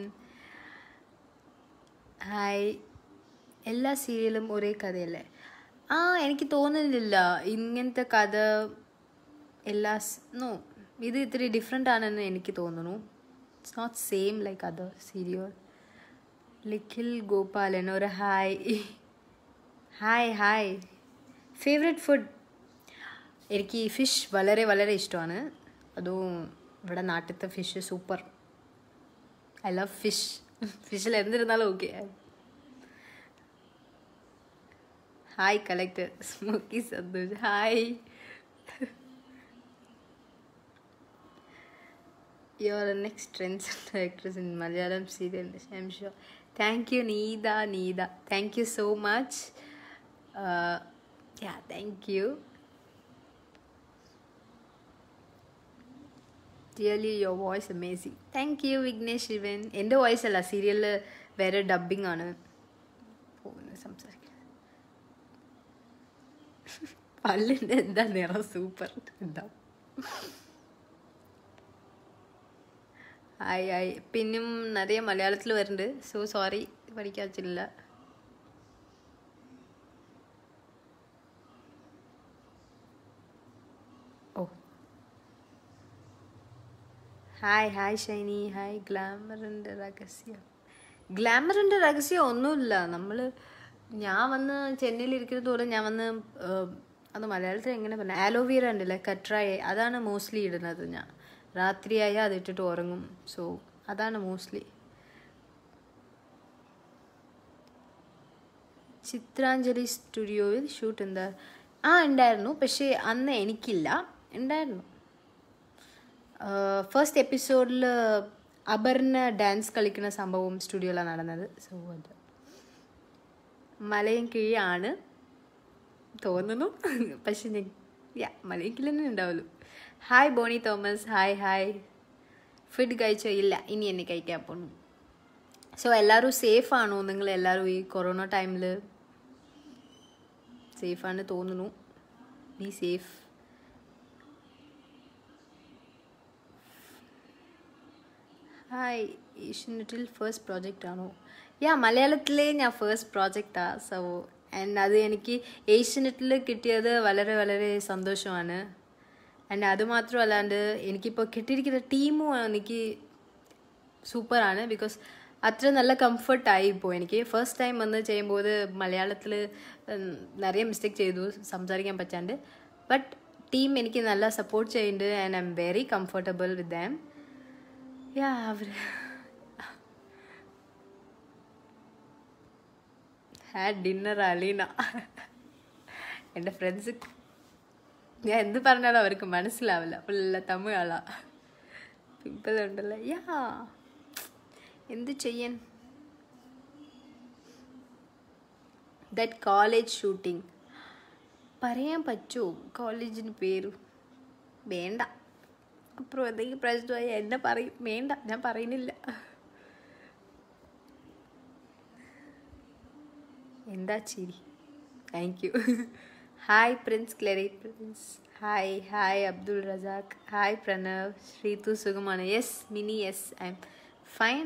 A: ഹായ് എല്ലാ സീരിയലും ഒരേ കഥയല്ലേ ആ എനിക്ക് തോന്നുന്നില്ല ഇങ്ങനത്തെ കഥ എല്ലാ നോ ഇത് ഇത്തിരി ഡിഫറെൻ്റ് ആണെന്ന് എനിക്ക് തോന്നുന്നു it's not same like other serial Likhil Gopalan ഒരു hi hi hi favourite food എനിക്ക് ഈ ഫിഷ് വളരെ വളരെ ഇഷ്ടമാണ് അതും ഇവിടെ നാട്ടിലത്തെ fish super I love fish ഫിഷിൽ എന്തിരുന്നാലും okay hi collector Smokey Santhosh hi your next trends actress in Malayalam serial I'm sure thank you Neetha Neetha thank you so much yeah thank you really your voice amazing thank you Vignesh Sivan എൻ്റെ voice അല്ല സീരിയലിൽ വേറെ dubbing ആണ് പോകുന്നത് സംസാരിക്കുന്നത് പല്ലിൻ്റെ എന്താ നിറം സൂപ്പർ എന്താ ആയി ആയി പിന്നും നിറയെ മലയാളത്തിൽ വരുന്നുണ്ട് സോ സോറി പഠിക്കാൻ പറ്റില്ല oh hi hi Shiny hi ഗ്ലാമറിൻ്റെ രഹസ്യം ഗ്ലാമറിൻ്റെ രഹസ്യം ഒന്നുമില്ല നമ്മൾ ഞാൻ വന്ന് ചെന്നൈയിൽ ഇരിക്കുന്നതോടെ ഞാൻ വന്ന് അത് മലയാളത്തിൽ എങ്ങനെ പറഞ്ഞ ആലോവേര ഉണ്ടല്ലേ കട്രായ അതാണ് മോസ്റ്റ്ലി ഇടുന്നത് ഞാൻ രാത്രിയായാൽ അത് ഇട്ടിട്ട് ഉറങ്ങും സോ അതാണ് മോസ്റ്റ്ലി ചിത്രാഞ്ജലി സ്റ്റുഡിയോയിൽ ഷൂട്ട് എന്താ ആ ഉണ്ടായിരുന്നു പക്ഷേ അന്ന് എനിക്കില്ല ഉണ്ടായിരുന്നു ഫസ്റ്റ് എപ്പിസോഡിൽ അപർണ ഡാൻസ് കളിക്കുന്ന സംഭവം സ്റ്റുഡിയോയിലാണ് നടന്നത് സോ അത് മലയും കീഴാണ് തോന്നുന്നു പക്ഷെ ഞാൻ യാ മലയും കീഴിൽ തന്നെ ഉണ്ടാവുള്ളൂ hi Boney Thomas hi hi food കഴിച്ചോ ഇല്ല ഇനി എന്നെ കഴിക്കാൻ പോണു സോ എല്ലാവരും സേഫ് ആണോ നിങ്ങൾ എല്ലാവരും ഈ കൊറോണ ടൈമിൽ സേഫാണ് തോന്നുന്നു ബി സേഫ് ഹായ് ഏഷ്യനെറ്റിൽ ഫസ്റ്റ് പ്രോജക്റ്റ് ആണോ യാ മലയാളത്തിലെ ഞാൻ ഫസ്റ്റ് പ്രോജക്റ്റാണ് സോ ആൻഡ് അത് എനിക്ക് ഏഷ്യനെറ്റിൽ കിട്ടിയത് വളരെ വളരെ സന്തോഷമാണ് ആൻഡ് അത് മാത്രമല്ലാണ്ട് എനിക്കിപ്പോൾ കിട്ടിയിരിക്കുന്ന ടീമും എനിക്ക് സൂപ്പറാണ് ബിക്കോസ് അത്ര നല്ല കംഫർട്ടായി ഇപ്പോൾ എനിക്ക് ഫസ്റ്റ് ടൈം വന്ന് ചെയ്യുമ്പോൾ മലയാളത്തിൽ നിറയെ മിസ്റ്റേക്ക് ചെയ്തു സംസാരിക്കാൻ പറ്റാണ്ട് ബട്ട് ടീം എനിക്ക് നല്ല സപ്പോർട്ട് ചെയ്യുന്നുണ്ട് and I M very comfortable with them yeah അവർ ഹാഡ് ഡിന്നർ അലീന എൻ്റെ ഫ്രണ്ട്സ് ഞാൻ എന്ത് പറഞ്ഞാലും അവർക്ക് മനസ്സിലാവില്ല ഫുള്ള തമിഴ് ആളാ പിമ്പിൾ ഉണ്ടല്ലോ യാ എന്ത് ചെയ്യാൻ ദറ്റ് കോളേജ് ഷൂട്ടിംഗ് പറയാൻ പറ്റുമോ കോളേജിന് പേര് വേണ്ട അപ്പുറം എന്തെങ്കിലും പ്രശ്നമായി എന്നെ പറയും വേണ്ട ഞാൻ പറയുന്നില്ല എന്താ ചിരി thank you hi Prince Clery Prince hi hi Abdul Razak hi Pranav Sreethu സുഖമാണ് yes Mini yes I am fine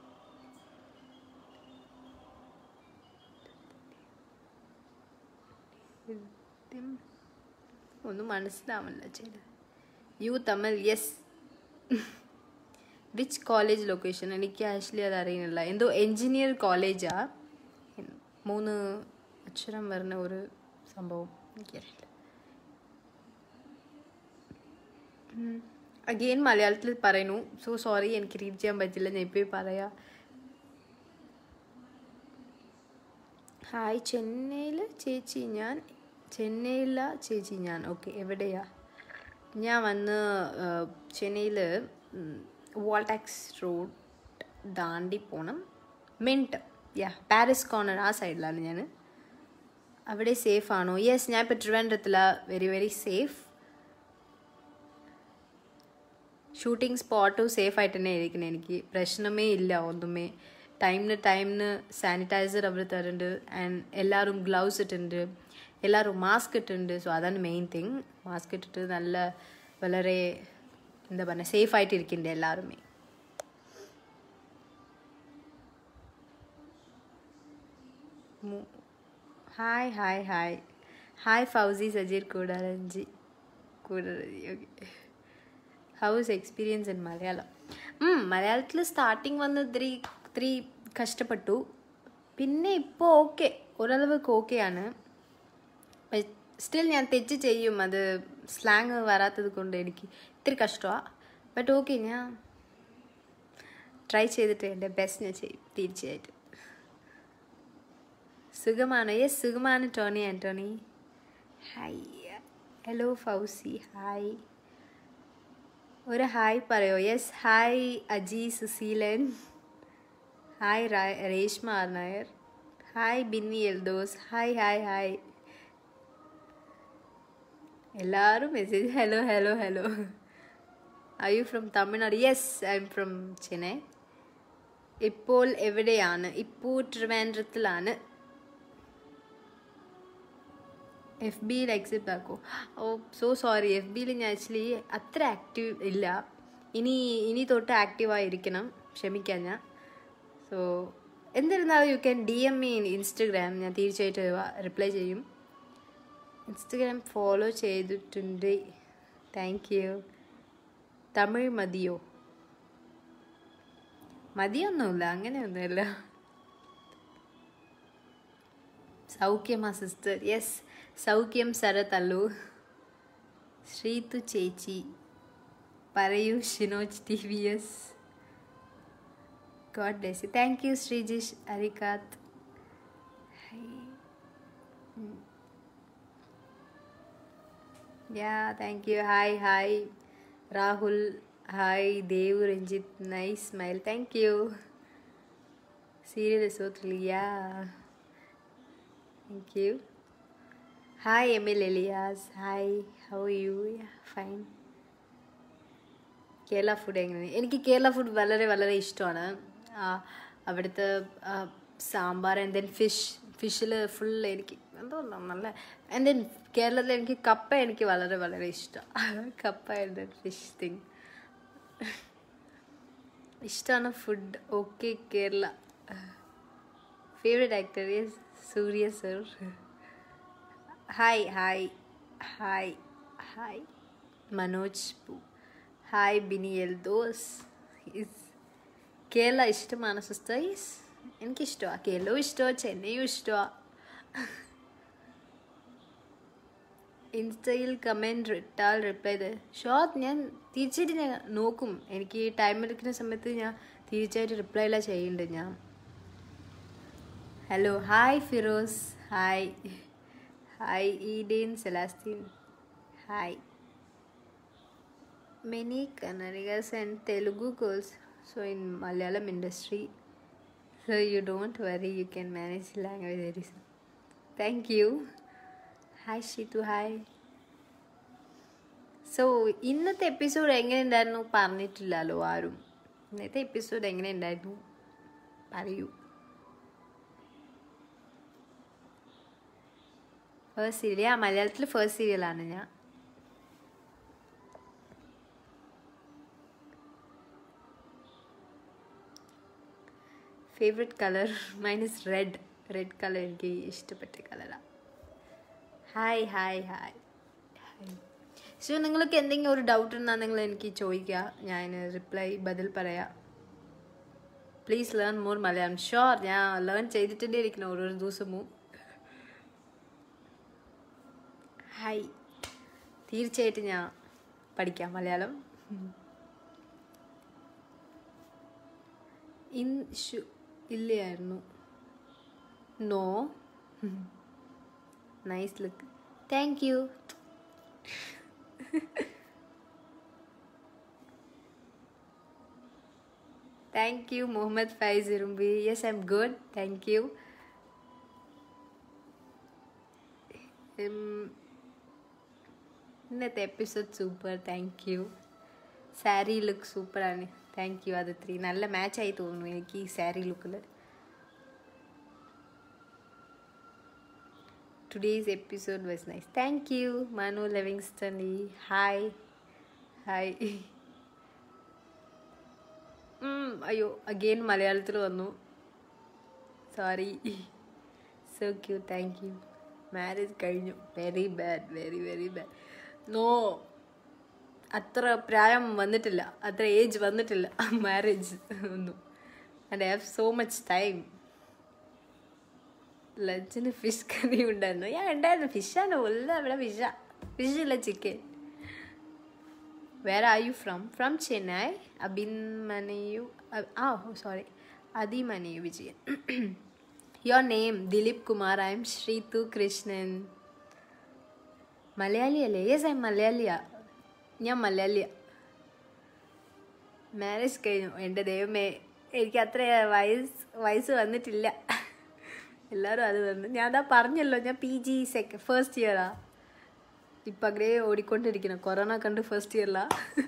A: ഒന്നും മനസ്സിലാവില്ല ചെയ്ത് you Tamil yes which college location എനിക്ക് ആക്ച്വലി അത് അറിയുന്നില്ല എന്തോ എൻജിനീയർ കോളേജാ മൂന്ന് അക്ഷരം വരുന്ന ഒരു സംഭവം എനിക്കറിയില്ല അഗെയിൻ മലയാളത്തിൽ പറയുന്നു സോ സോറി എനിക്ക് റീഡ് ചെയ്യാൻ പറ്റില്ല ഞാൻ ഇപ്പോൾ പറയാം ഹായ് ചെന്നൈയിൽ ചേച്ചി ഞാൻ ചെന്നൈയില ചേച്ചി ഞാൻ ഓക്കെ എവിടെയാ ഞാൻ വന്ന് ചെന്നൈയിൽ വാൾടാക്സ് റോഡ് ദാണ്ടി പോണം മിൻറ്റ് യാ പാരീസ് കോർണർ ആ സൈഡിലാണ് ഞാൻ അവിടെ സേഫ് ആണോ യെസ് ഞാൻ ഇപ്പോൾ ട്രിവാൻഡ്രത്തിലാണ് വെരി വെരി സേഫ് ഷൂട്ടിംഗ് സ്പോട്ടും സേഫ് ആയിട്ട് തന്നെ ഇരിക്കുന്നത് എനിക്ക് പ്രശ്നമേ ഇല്ല ഒന്നുമേ ടൈമിന് ടൈമിന് സാനിറ്റൈസർ അവർ തരുന്നുണ്ട് ആൻഡ് എല്ലാവരും ഗ്ലൗസ് ഇട്ടുണ്ട് എല്ലാവരും മാസ്ക് ഇട്ടുണ്ട് സോ അതാണ് മെയിൻ തിങ് മാസ്ക് ഇട്ടിട്ട് നല്ല വളരെ എന്താ പറയുക സേഫ് ആയിട്ട് ഇരിക്കുന്നുണ്ട് എല്ലാവരുമേ hi hi hi hi Fousi Sajeer Koodaranji Koodaranji okay how's experience in Malayalam മലയാളത്തിൽ സ്റ്റാർട്ടിങ് വന്ന് ഇത്തിരി ഇത്തിരി കഷ്ടപ്പെട്ടു പിന്നെ ഇപ്പോൾ ഓക്കെ ഒരളവൊക്കെ ഓക്കെയാണ് സ്റ്റിൽ ഞാൻ തെറ്റ് ചെയ്യും അത് സ്ലാങ് വരാത്തത് കൊണ്ട് എനിക്ക് ഇത്തിരി കഷ്ടമാണ് ബട്ട് ഓക്കെ ഞാൻ ട്രൈ ചെയ്തിട്ട് എൻ്റെ ബെസ്റ്റ് ഞാൻ ചെയ്യും തീർച്ചയായിട്ടും സുഖമാണ് യെസ് സുഖമാണ് Tony Antony hi hello Fousi hi ഒരു ഹായ് പറയോ yes hi Aji Susheelan hi Reshma R Nair hi Binny Eldhose hi hi hi എല്ലാവരും message hello hello hello I you from Tamilnadu yes I M from Chennai ഇപ്പോൾ എവിടെയാണ് ഇപ്പോൾ ട്രിവാൻഡ്രത്തിലാണ് എഫ് ബിയിൽ എക്സിറ്റ് ആക്കോ ഓ സോ സോറി എഫ് ബിയിൽ ഞാൻ ആക്ച്വലി അത്ര ആക്റ്റീവ് ഇല്ല ഇനി ഇനി തൊട്ട് ആക്റ്റീവായിരിക്കണം ക്ഷമിക്കാൻ ഞാൻ സോ എന്നിരുന്നാലും you can D M me in Instagram ഞാൻ തീർച്ചയായിട്ടും റിപ്ലൈ ചെയ്യും ഇൻസ്റ്റഗ്രാം ഫോളോ ചെയ്തിട്ടുണ്ട് താങ്ക് യു തമിഴ് മതിയോ മതിയൊന്നുമില്ല അങ്ങനെയൊന്നുമില്ല സൗഖ്യമാ സിസ്റ്റർ യെസ് സൗഖ്യം ശരതല്ലു ശ്രീതു ചേച്ചി പറയൂ Shinoj T V S God bless you thank you Sreejish Arikkath yeah thank you hi hi Rahul hi Dev Ranjith nice smile thank you serial so yeah Thank you. Hi, Emil Elias. Hi, how are you? Yeah, fine. Kerala food എങ്ങനെ എനിക്ക് Kerala food വളരെ വളരെ ഇഷ്ടമാണ് അവിടുത്തെ sambar and then fish ഫിഷിൽ full എനിക്ക് എന്തോ നല്ല ആൻഡ് ദെൻ കേരളത്തിൽ എനിക്ക് കപ്പ എനിക്ക് വളരെ വളരെ ഇഷ്ടമാണ് കപ്പ ആൻഡ് ദെൻ ഫിഷ് തിങ് ഇഷ്ടമാണ് food okay Kerala favourite actor is Suriya sir hi hi hi hi Manoj പൂ hi Bini Eldhose is Kerala ഇഷ്ടമാണ് സിസ്റ്റർ യെസ് എനിക്കിഷ്ടമാണ് കേരളവും ഇഷ്ടമാണ് ചെന്നൈയും ഇഷ്ടമാണ് ഇൻസ്റ്റയിൽ കമൻറ്റ് ഇട്ടാൽ റിപ്ലൈ ചെയ്ത് ഷോർട്ട് ഞാൻ തീർച്ചയായിട്ടും ഞാൻ നോക്കും എനിക്ക് ടൈം എടുക്കുന്ന സമയത്ത് ഞാൻ തീർച്ചയായിട്ടും റിപ്ലൈ എല്ലാം ചെയ്യുന്നുണ്ട് ഞാൻ hello hi Firoz hi hi Eden Celestine hi many Kannadigas and Telugu girls so in Malayalam industry. So you don't worry, you can manage language very soon. Thank you. Hi Shitu, hi. So ഇന്നത്തെ episode എങ്ങനെ ഉണ്ടായിരുന്നു പറഞ്ഞിട്ടില്ലല്ലോ ആരും ഇന്നത്തെ episode എങ്ങനെ ഉണ്ടായിരുന്നു പറയൂ first serial ആ മലയാളത്തിൽ ഫേസ്റ്റ് സീരിയലാണ് ഞാൻ favourite colour mine is red red colour എനിക്ക് ഇഷ്ടപ്പെട്ട കളറാണ് hi hi hi hi so നിങ്ങൾക്ക് എന്തെങ്കിലും ഒരു ഡൗട്ട് ഉണ്ടെങ്കിൽ നിങ്ങൾ എനിക്ക് ചോദിക്കുക ഞാൻ റിപ്ലൈ ബദൽ പറയാം please learn more Malayalam sure ഞാൻ ലേൺ ചെയ്തിട്ടേ ഇരിക്കണം ഓരോരോ ദിവസവും ഹായ് തീർച്ചയായിട്ടും ഞാൻ പഠിക്കാം മലയാളം ഇൻ ഷു ഇല്ലായിരുന്നു no nice look thank you thank you Muhammad Faiz Irumbi yes I M good thank you ഇന്നത്തെ episode super thank you sari look സൂപ്പറാണ് താങ്ക് യു അത് ത്രീ നല്ല മാച്ചായി തോന്നുന്നു എനിക്ക് ഈ സാരി ലുക്കിൽ today's episode was nice thank you Manu Livingston hi hi അയ്യോ അഗെയിൻ മലയാളത്തിൽ വന്നു sorry so Q thank you marriage കഴിഞ്ഞു very bad very very bad no അത്ര പ്രായം വന്നിട്ടില്ല അത്ര ഏജ് വന്നിട്ടില്ല മാരേജ് ഒന്നും and I have so much time ലഞ്ചിന് ഫിഷ് കറി ഉണ്ടായിരുന്നു ഞാൻ ഉണ്ടായിരുന്നു ഫിഷാണ് ഉള്ള ഇവിടെ ഫിഷാ ഫിഷ് ഇല്ല chicken where are you from from Chennai Abhimanyu ah sorry Abhimanyu Vijayan your name Dileep Kumar I M Sreethu Krishnan Malayali അല്ലേ യെസ് ഐ മലയാളിയാ ഞാൻ മലയാളിയാ മാരേജ് കഴിഞ്ഞു എൻ്റെ ദൈവമേ എനിക്ക് അത്ര വയസ്സ് വയസ്സ് വന്നിട്ടില്ല എല്ലാവരും അത് വന്നു ഞാൻ അതാ പറഞ്ഞല്ലോ ഞാൻ പി ജി സെക്ക ഫസ്റ്റ് ഇയറാ ഇപ്പം അങ്ങനെ ഓടിക്കൊണ്ടിരിക്കണം കൊറോണ കണ്ട് ഫസ്റ്റ് ഇയറിലാ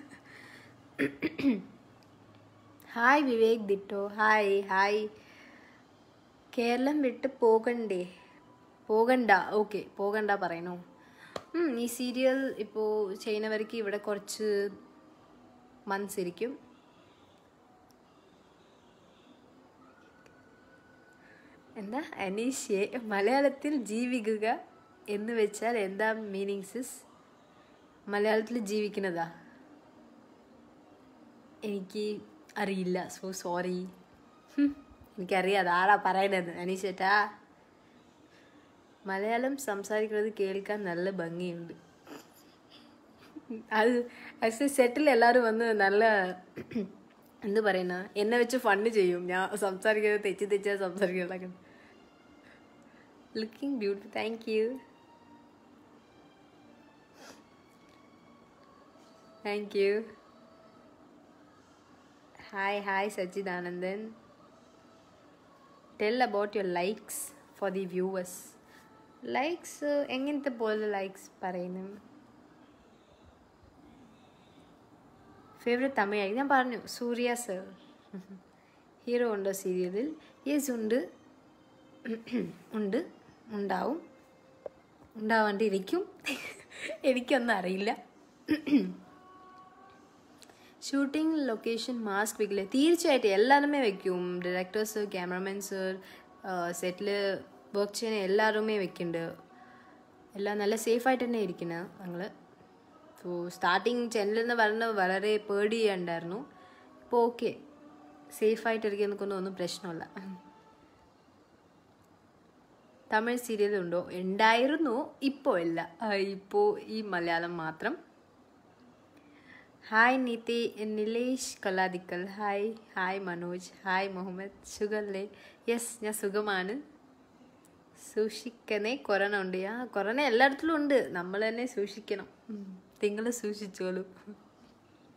A: hi Vivek ditto hi hi Keralam വിട്ട് പോകണ്ടേ പോകണ്ട ഓക്കെ പോകണ്ട പറയണോ ഈ സീരിയൽ ഇപ്പോൾ ചെയ്യുന്നവർക്ക് ഇവിടെ കുറച്ച് മന്ത്സ് ഇരിക്കും എന്താ അനീഷ്യെ മലയാളത്തിൽ ജീവിക്കുക എന്ന് വെച്ചാൽ എന്താ മീനിങ്സ് മലയാളത്തിൽ ജീവിക്കുന്നതാ എനിക്ക് അറിയില്ല സോ സോറി എനിക്കറിയാം ആളാ പറയണത് അനീഷേട്ടാ മലയാളം സംസാരിക്കുന്നത് കേൾക്കാൻ നല്ല ഭംഗിയുണ്ട് അത് ആസ് എ സെറ്റിൽ എല്ലാവരും വന്ന് നല്ല എന്ത് പറയുന്ന എന്നെ വെച്ച് ഫണ്ട് ചെയ്യും ഞാൻ സംസാരിക്കുന്നത് തെറ്റി തെറ്റാ സംസാരിക്കുന്നത് looking beauty thank you thank you hi hi Sachidanandan tell about your likes for the viewers likes എങ്ങനത്തെ പോലെ ലൈക്സ് പറയുന്നു ഫേവറേറ്റ് തമിഴായി ഞാൻ പറഞ്ഞു സൂര്യ സർ ഹീറോ ഉണ്ടോ സീരിയലിൽ യെസ് ഉണ്ട് ഉണ്ട് ഉണ്ടാവും ഉണ്ടാവാണ്ടിരിക്കും എനിക്കൊന്നും അറിയില്ല ഷൂട്ടിംഗ് ലൊക്കേഷൻ മാസ്ക് വെക്കില്ല തീർച്ചയായിട്ടും എല്ലാവരുമേ വെക്കും ഡയറക്ടേഴ്സ് ക്യാമറമാൻസ് സെറ്റിൽ വർക്ക് ചെയ്യുന്ന എല്ലാവരുമേ വെക്കുന്നുണ്ട് എല്ലാം നല്ല സേഫായിട്ട് തന്നെ ഇരിക്കുന്നത് ഞങ്ങൾ സോ സ്റ്റാർട്ടിങ് ചെന്നലെന്ന് പറയുന്നത് വളരെ പേടിയുണ്ടായിരുന്നു ഇപ്പോൾ ഓക്കെ സേഫായിട്ടിരിക്കുന്നതൊന്നും ഒന്നും പ്രശ്നമില്ല തമിഴ് സീരിയലുണ്ടോ ഉണ്ടായിരുന്നു ഇപ്പോൾ ഇല്ല ഇപ്പോൾ ഈ മലയാളം മാത്രം hi Nithi Nilesh Kaladikkal hi hi Manoj hi Muhammad സുഖല്ലേ യെസ് ഞാൻ സുഖമാണ് സൂക്ഷിക്കണേ കൊറോണ ഉണ്ട് ആ കൊറോണ എല്ലായിടത്തിലും ഉണ്ട് നമ്മൾ തന്നെ സൂക്ഷിക്കണം നിങ്ങൾ സൂക്ഷിച്ചോളൂ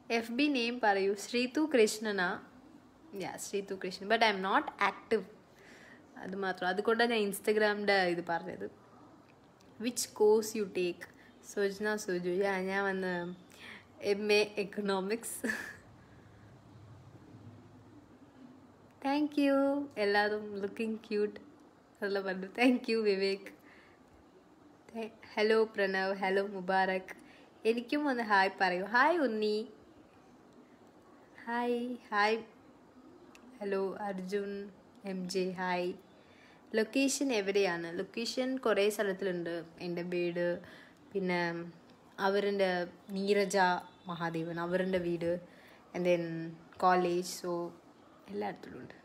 A: എഫ് ബി നെയിം പറയൂ ശ്രീതു കൃഷ്ണനാ yeah Sreethu Krishnan but I M not active അത് മാത്രം അതുകൊണ്ടാണ് ഞാൻ ഇൻസ്റ്റഗ്രാമിൻ്റെ ഇത് പറഞ്ഞത് which course you take Sojana Suju yeah ഞാൻ വന്ന് M A economics thank you എല്ലാവരും ലുക്കിംഗ് ക്യൂട്ട് നല്ല പറഞ്ഞു thank you Vivek hello Pranav hello Mubarak എനിക്കും ഒന്ന് ഹായ് പറയൂ hi Unni hi hi hello Arjun M J hi location എവിടെയാണ് ലൊക്കേഷൻ കുറേ സ്ഥലത്തിലുണ്ട് എൻ്റെ വീട് പിന്നെ അവരുടെ നീരജ മഹാദേവൻ അവരുടെ വീട് ആൻഡ് ദെൻ കോളേജ് സോ എല്ലായിടത്തിലും ഉണ്ട്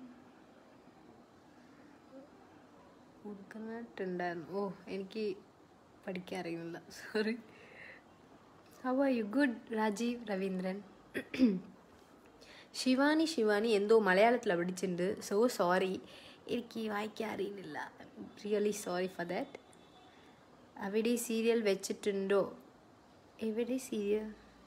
A: കൊടുക്കുന്നിട്ടുണ്ടായിരുന്നു ഓ എനിക്ക് പഠിക്കാൻ അറിയുന്നില്ല sorry how are you good Rajeev Raveendran Shivani Shivani എന്തോ മലയാളത്തിൽ പഠിച്ചിട്ടുണ്ട് സോ സോറി എനിക്ക് വായിക്കാൻ അറിയുന്നില്ല റിയലി സോറി ഫോർ ദാറ്റ് അവിടെ സീരിയൽ വെച്ചിട്ടുണ്ടോ എവിടെ serial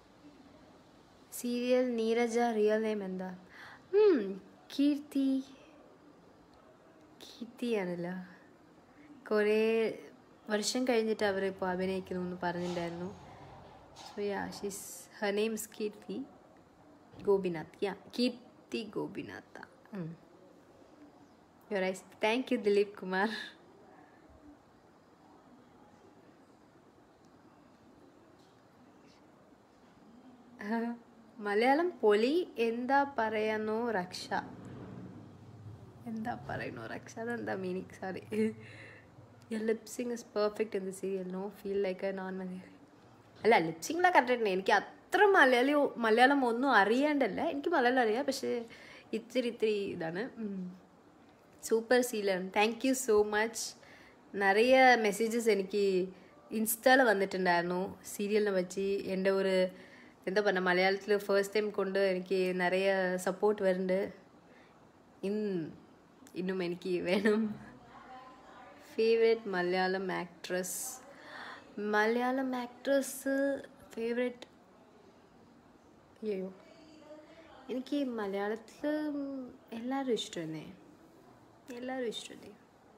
A: serial Neeraja real name എന്താ ഉം, കീർത്തി കീർത്തിയാണല്ലോ കുറേ വർഷം കഴിഞ്ഞിട്ട് അവർ ഇപ്പോൾ അഭിനയിക്കുന്നു എന്ന് പറഞ്ഞിട്ടുണ്ടായിരുന്നു so yeah she's her name is Keerthi Gopinath yeah Keerthi Gopinath your eyes thank you Dileep Kumar Malayalam പൊലി എന്താ പറയാന്നോ രക്ഷ എന്താ പറയുന്നു രക്ഷ അതെന്താ meaning sorry lipsync is perfect in the serial no feel like a non Malayali അല്ല ലിപ്സിങ്ങിലൊക്കെ കണ്ടിട്ടുണ്ട് എനിക്ക് അത്ര മലയാളി മലയാളം ഒന്നും അറിയാണ്ടല്ല എനിക്ക് മലയാളം അറിയാം പക്ഷേ ഇത്തിരി ഇത്തിരി ഇതാണ് സൂപ്പർ സീലാണ് താങ്ക് യു സോ മച്ച് நிறைய மெசேஜஸ் എനിക്ക് ഇൻസ്റ്റയിൽ വന്നിട്ടുണ്ടായിരുന്നു സീരിയലിനെ പറ്റി എൻ്റെ ഒരു എന്താ പറഞ്ഞ മലയാളത്തിൽ ഫസ്റ്റ് ടൈം കൊണ്ട് എനിക്ക് നിറയെ സപ്പോർട്ട് വരുന്നുണ്ട് ഇൻ ഇന്നും എനിക്ക് വേണം favourite Malayalam actress Malayalam actress favourite അയ്യോ എനിക്ക് മലയാളത്തിൽ എല്ലാവരും ഇഷ്ടം തന്നെ എല്ലാവരും ഇഷ്ടം തന്നെ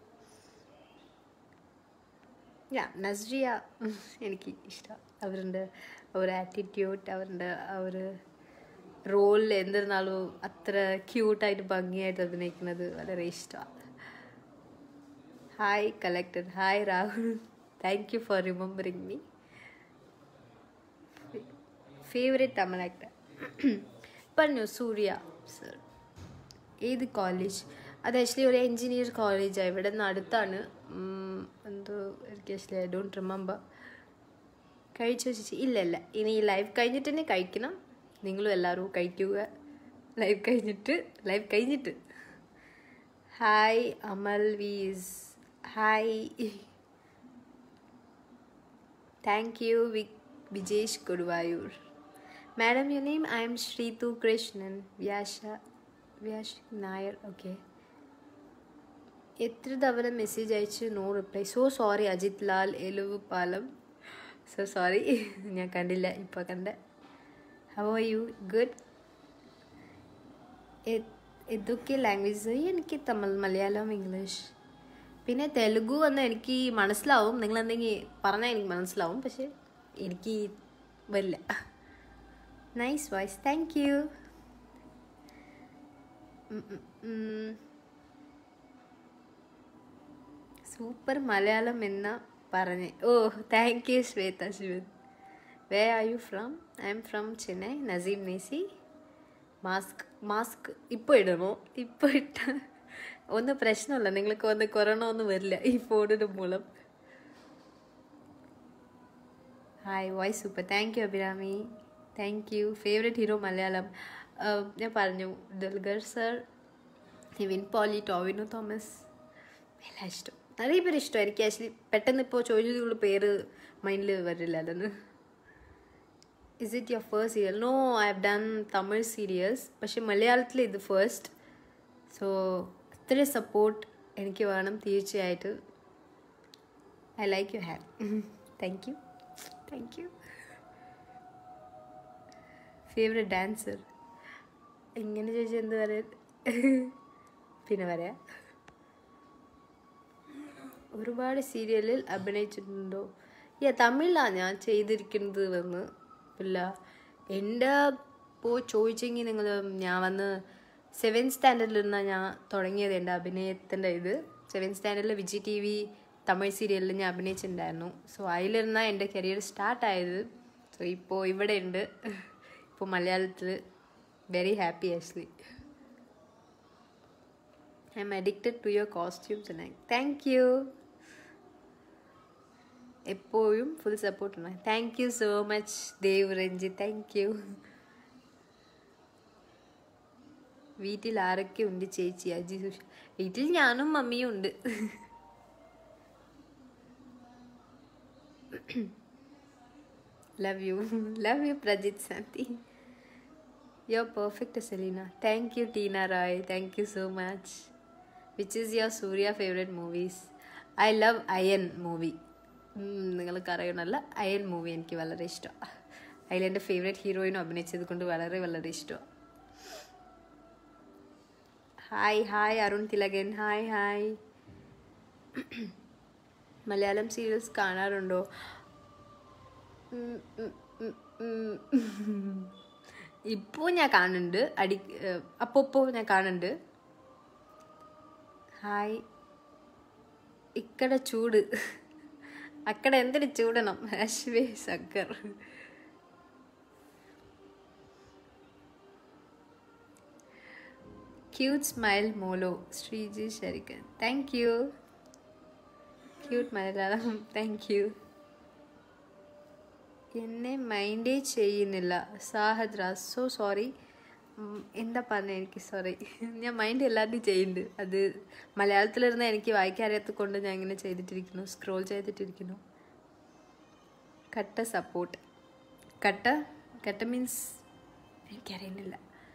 A: യാ നസ്രിയ എനിക്ക് ഇഷ്ടം അവരുടെ ഒരു ആറ്റിറ്റ്യൂഡ് അവരുടെ ഒരു റോളിൽ എന്തിരുന്നാലും അത്ര ക്യൂട്ടായിട്ട് ഭംഗിയായിട്ട് അഭിനയിക്കുന്നത് വളരെ ഇഷ്ടമാണ് hi collector hi Rahul thank you for remembering me favourite Tamil actor പറഞ്ഞു സൂര്യ സർ ഏത് കോളേജ് അത് ആക്ച്വലി ഒരു എൻജിനീയർ കോളേജാണ് ഇവിടെ നിന്ന് അടുത്താണ് ഉം, എന്തോ എനിക്ക് ആക്ച്വലി ഐ ഡോണ്ട് റിമെമ്പർ കഴിച്ചോ ചേച്ചി ഇല്ല ഇല്ല ഇനി ഈ ലൈവ് കഴിഞ്ഞിട്ട് തന്നെ കഴിക്കണം നിങ്ങളും എല്ലാവരും കഴിക്കുക ലൈവ് കഴിഞ്ഞിട്ട് ലൈവ് കഴിഞ്ഞിട്ട് ഹായ് അമൽ വീസ് ഹായ് താങ്ക് യു വി Vijesh Koduvayur madam you name I M Sreethu Krishnan Vyasha Vyash Nair okay എത്ര തവണ മെസ്സേജ് അയച്ച് no reply so sorry Ajith Lal Elavupalam so sorry ഞാൻ കണ്ടില്ല ഇപ്പോൾ കണ്ട ഹൗ ആർ യു ഗുഡ് ഏതൊക്കെ ലാംഗ്വേജസ് എനിക്ക് തമിഴ് മലയാളം ഇംഗ്ലീഷ് പിന്നെ തെലുഗു വന്ന് എനിക്ക് മനസ്സിലാവും നിങ്ങൾ എന്തെങ്കിലും പറഞ്ഞാൽ എനിക്ക് മനസ്സിലാവും പക്ഷെ എനിക്ക് വരില്ല nice voice thank you super Malayalam എന്ന പറഞ്ഞ് oh thank you Shwetha Shivan where are you from I M from Chennai Naseem Nesi mask mask ഇപ്പോൾ ഇടണോ ഇപ്പോൾ ഇട്ട ഒന്നും പ്രശ്നമില്ല നിങ്ങൾക്ക് വന്ന് കൊറോണ ഒന്നും വരില്ല ഈ ഫോണിന് മൂലം hi voice super thank you Abhirami thank you favourite hero Malayalam ah ഞാൻ പറഞ്ഞു ദുൽഗർ സർ നിവിൻ പോളി ടോവിനോ തോമസ് എല്ലാം ഇഷ്ടം நிறைய പേര് ഇഷ്ടം എനിക്ക് ആക്ച്വലി പെട്ടെന്ന് ഇപ്പോൾ ചോദിച്ചതുള്ള പേര് മൈൻഡിൽ വരില്ല അതൊന്ന് is it your first serial no I have done Tamil serials പക്ഷെ മലയാളത്തിൽ ഇത് ഫസ്റ്റ് സോ അത്ര സപ്പോർട്ട് എനിക്ക് വേണം തീർച്ചയായിട്ട് I like you have thank you thank you favourite dancer എങ്ങനെ ചോദിച്ചാൽ എന്ത് പറയാൻ പിന്നെ പറയാം ഒരുപാട് സീരിയലിൽ അഭിനയിച്ചിട്ടുണ്ടോ യാ തമിഴിലാണ് ഞാൻ ചെയ്തിരിക്കുന്നത് വന്ന് ഇല്ല എൻ്റെ ഇപ്പോൾ ചോദിച്ചെങ്കിൽ നിങ്ങൾ ഞാൻ വന്ന് സെവൻത് സ്റ്റാൻഡേർഡിലിരുന്നാണ് ഞാൻ തുടങ്ങിയത് എൻ്റെ അഭിനയത്തിൻ്റെ ഇത് സെവൻത് സ്റ്റാൻഡേർഡിൽ വിജയ് ടി വി തമിഴ് സീരിയലിൽ ഞാൻ അഭിനയിച്ചിട്ടുണ്ടായിരുന്നു സോ അതിലിരുന്നാണ് എൻ്റെ കരിയർ സ്റ്റാർട്ടായത് സോ ഇപ്പോൾ ഇവിടെ ഉണ്ട് ഇപ്പോൾ മലയാളത്തിൽ very happy actually I am addicted to your costumes thank you എപ്പോഴും ഫുൾ സപ്പോർട്ട് ഉണ്ട് thank you so much Dev Ranjith thank you വീട്ടിൽ ആരൊക്കെ ഉണ്ട് ചേച്ചി അജി സുഷ വീട്ടിൽ ഞാനും മമ്മിയും ഉണ്ട് love you love you Prajith Shanthi you are perfect Selina thank you Tina Roy thank you so much which is your Suriya favourite movies I love Ayan movie നിങ്ങൾക്ക് അറിയണമല്ല അയൻ മൂവി എനിക്ക് വളരെ ഇഷ്ടമാണ് അതിലെൻ്റെ ഫേവറേറ്റ് ഹീറോയിനും അഭിനയിച്ചത് കൊണ്ട് വളരെ വളരെ ഇഷ്ടമാണ് hi hi Arun Thilakan hi hi Malayalam serials കാണാറുണ്ടോ ഇപ്പോൾ ഞാൻ കാണുന്നുണ്ട് അടി അപ്പോൾ ഞാൻ കാണുന്നുണ്ട് ഹായ് ഇക്കട ചൂട് അക്കട എന്തിനു ചൂടണം അശ്വേ ശങ്കർ ക്യൂട്ട് സ്മൈൽ മോലോ ശ്രീജി ശരിക്കൻ thank you cute Malayalam thank you എന്നെ മൈൻഡേ ചെയ്യുന്നില്ല സാഹദ്ര സോ സോറി എന്താ പറഞ്ഞ എനിക്ക് സോറി ഞാൻ മൈൻഡ് എല്ലാവരുടെയും ചെയ്യുന്നുണ്ട് അത് മലയാളത്തിലിരുന്ന് എനിക്ക് വായിക്കാൻ അറിയാത്ത കൊണ്ട് ഞാൻ ഇങ്ങനെ ചെയ്തിട്ടിരിക്കുന്നു സ്ക്രോൾ ചെയ്തിട്ടിരിക്കുന്നു കട്ട സപ്പോർട്ട് കട്ട കട്ട മീൻസ് എനിക്കറിയുന്നില്ല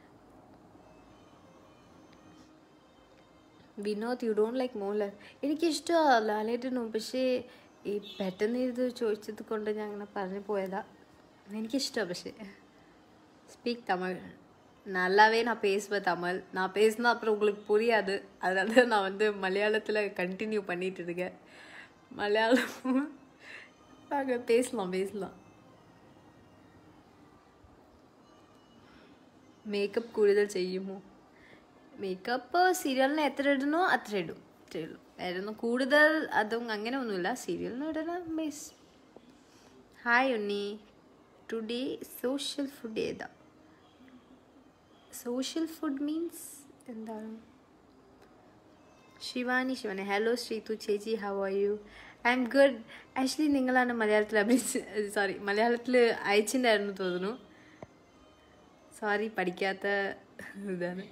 A: Vinod you don't like Mohanlal എനിക്കിഷ്ടമാണ് ലാലേട്ടനും പക്ഷേ ഈ പെട്ടെന്ന് ഇത് ചോദിച്ചത് കൊണ്ട് ഞാൻ അങ്ങനെ പറഞ്ഞു പോയതാ എനിക്കിഷ്ടമാണ് പക്ഷേ ஸ்பீக் தமிழ் நல்லாவே நான் பேசுவேன் தமிழ் நான் பேசினா அப்புறம் உங்களுக்கு புரியாது அதனால தான் நான் வந்து மலையாளத்தில் கண்டினியூ பண்ணிட்டு இருக்கேன் மலையாளம் நாங்கள் பேசலாம் பேசலாம் മേക്കപ്പ് കൂടുതൽ ചെയ്യുമോ മേക്കപ്പ് സീരിയലിന് എത്ര ഇടണോ അത്ര ഇടും അത്രേ ഉള്ളൂ ആയിരുന്നു കൂടുതൽ അതും അങ്ങനെ ഒന്നുമില്ല സീരിയലിന് ഇടണം miss hi Unni today social food ഏതാ സോഷ്യൽ ഫുഡ് മീൻസ് എന്താണ് ശിവാനി ശിവാനി ഹലോ ശ്രീതു ചേച്ചി how are you I M good actually നിങ്ങളാണ് മലയാളത്തിൽ അഭിനയിച്ച് സോറി മലയാളത്തിൽ അയച്ചിട്ടുണ്ടായിരുന്നു തോന്നുന്നു സോറി പഠിക്കാത്ത ഇതാണ്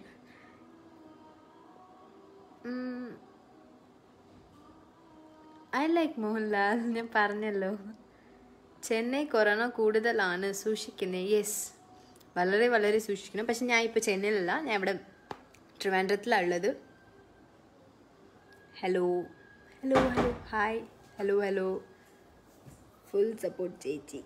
A: ഐ ലൈക്ക് മോഹൻലാൽ ഞാൻ പറഞ്ഞല്ലോ ചെന്നൈ കൊറോണ കൂടുതലാണ് സൂക്ഷിക്കുന്നത് യെസ് വളരെ വളരെ സൂക്ഷിക്കണം പക്ഷെ ഞാൻ ഇപ്പോൾ ചെന്നൈയിലല്ല ഞാൻ ഇവിടെ ട്രിവാൻഡ്രത്തിലാണ് ഉള്ളത് hello hello hello hi hello hello full support ചേച്ചി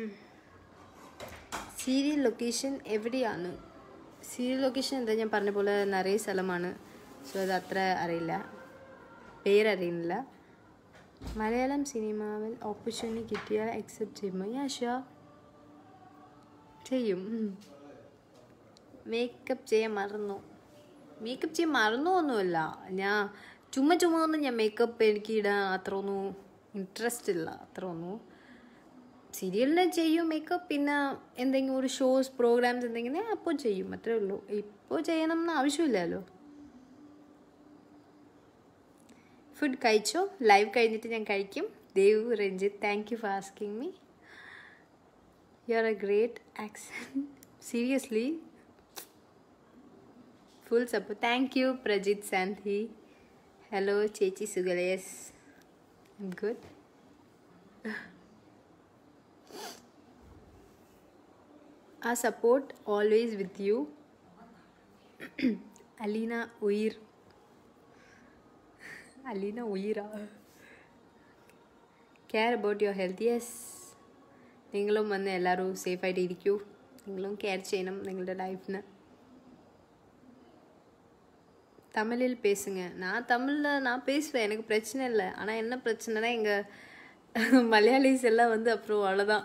A: സീരിയൽ ലൊക്കേഷൻ എവിടെയാണ് സീരിയൽ ലൊക്കേഷൻ എന്താ ഞാൻ പറഞ്ഞ പോലെ നിറയെ സ്ഥലമാണ് സോ അത് അത്ര അറിയില്ല പേരറിയുന്നില്ല മലയാളം സിനിമാവിൽ ഓപ്പർച്യൂണിറ്റി കിട്ടിയാൽ അക്സെപ്റ്റ് ചെയ്യുമോ ഞാൻ ഷുവർ ചെയ്യും മേക്കപ്പ് ചെയ്യാൻ മറന്നു മേക്കപ്പ് ചെയ്യാൻ മറന്നു ഒന്നുമില്ല ഞാൻ ചുമ്മാ ചുമ്മാ ഒന്നും ഞാൻ മേക്കപ്പ് എനിക്ക് ഇടാൻ അത്ര ഒന്നും ഇൻട്രസ്റ്റ് ഇല്ല അത്ര ഒന്നും സീരിയലിന് ചെയ്യും മേക്കപ്പ് പിന്നെ എന്തെങ്കിലും ഒരു ഷോസ് പ്രോഗ്രാംസ് എന്തെങ്കിലും അപ്പോൾ ചെയ്യും അത്രേ ഉള്ളൂ ഇപ്പോൾ ചെയ്യണം എന്ന് ആവശ്യമില്ലല്ലോ ഫുഡ് കഴിച്ചോ ലൈവ് കഴിഞ്ഞിട്ട് ഞാൻ കഴിക്കും Dev Ranjith thank you for asking me you are a great accent seriously full support thank you Prajith Santhi hello ചേച്ചി സുഗലേസ് good ah support always with you Aleena ഉയിർ അലീന ഉയിറ care about your health yes നിങ്ങളും വന്ന് എല്ലാവരും സേഫായിട്ട് ഇരിക്കൂ നിങ്ങളും കെയർ ചെയ്യണം നിങ്ങളുടെ ലൈഫിന് தமிழில் பேசுங்க நான் தமிழில் நான் பேசுவேன் எனக்கு பிரச்சனை இல்லை ஆனால் என்ன பிரச்சனைனா எங்கள் மலையாளிஸ் எல்லாம் வந்து அப்புறம் அவ்வளோதான்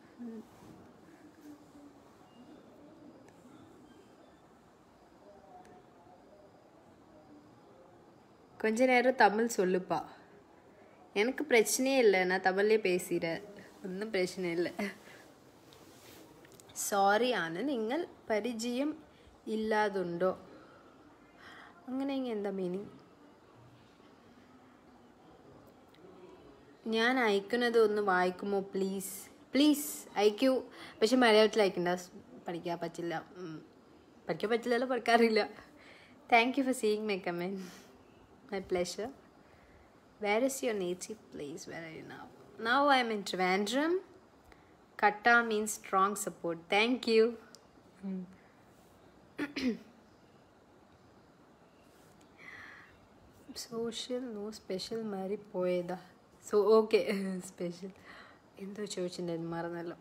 A: கொஞ்ச நேரம் தமிழ் சொல்லுப்பா எனக்கு பிரச்சனையே இல்லை நான் தமிழ்லேயே பேசிடுறேன் ഒന്നും പ്രശ്നമില്ല സോറി ആണ് നിങ്ങൾ പരിചയം ഇല്ലാതുണ്ടോ അങ്ങനെ എന്താ മീനിങ് ഞാൻ അയക്കുന്നത് ഒന്ന് വായിക്കുമോ പ്ലീസ് പ്ലീസ് അയക്കൂ പക്ഷെ മലയാളത്തിൽ അയക്കണ്ട പഠിക്കാൻ പറ്റില്ല ഉം. പഠിക്കാൻ പറ്റില്ലല്ലോ പഠിക്കാറില്ല thank you for seeing my comment my pleasure where is your native place where I now now I am in Trivandrum കട്ട means strong support thank you social no special മാറി പോയതാ സോ ഓക്കെ സ്പെഷ്യൽ എന്തോ ചോദിച്ചിട്ടുണ്ടായിരുന്നു മറന്നല്ലോ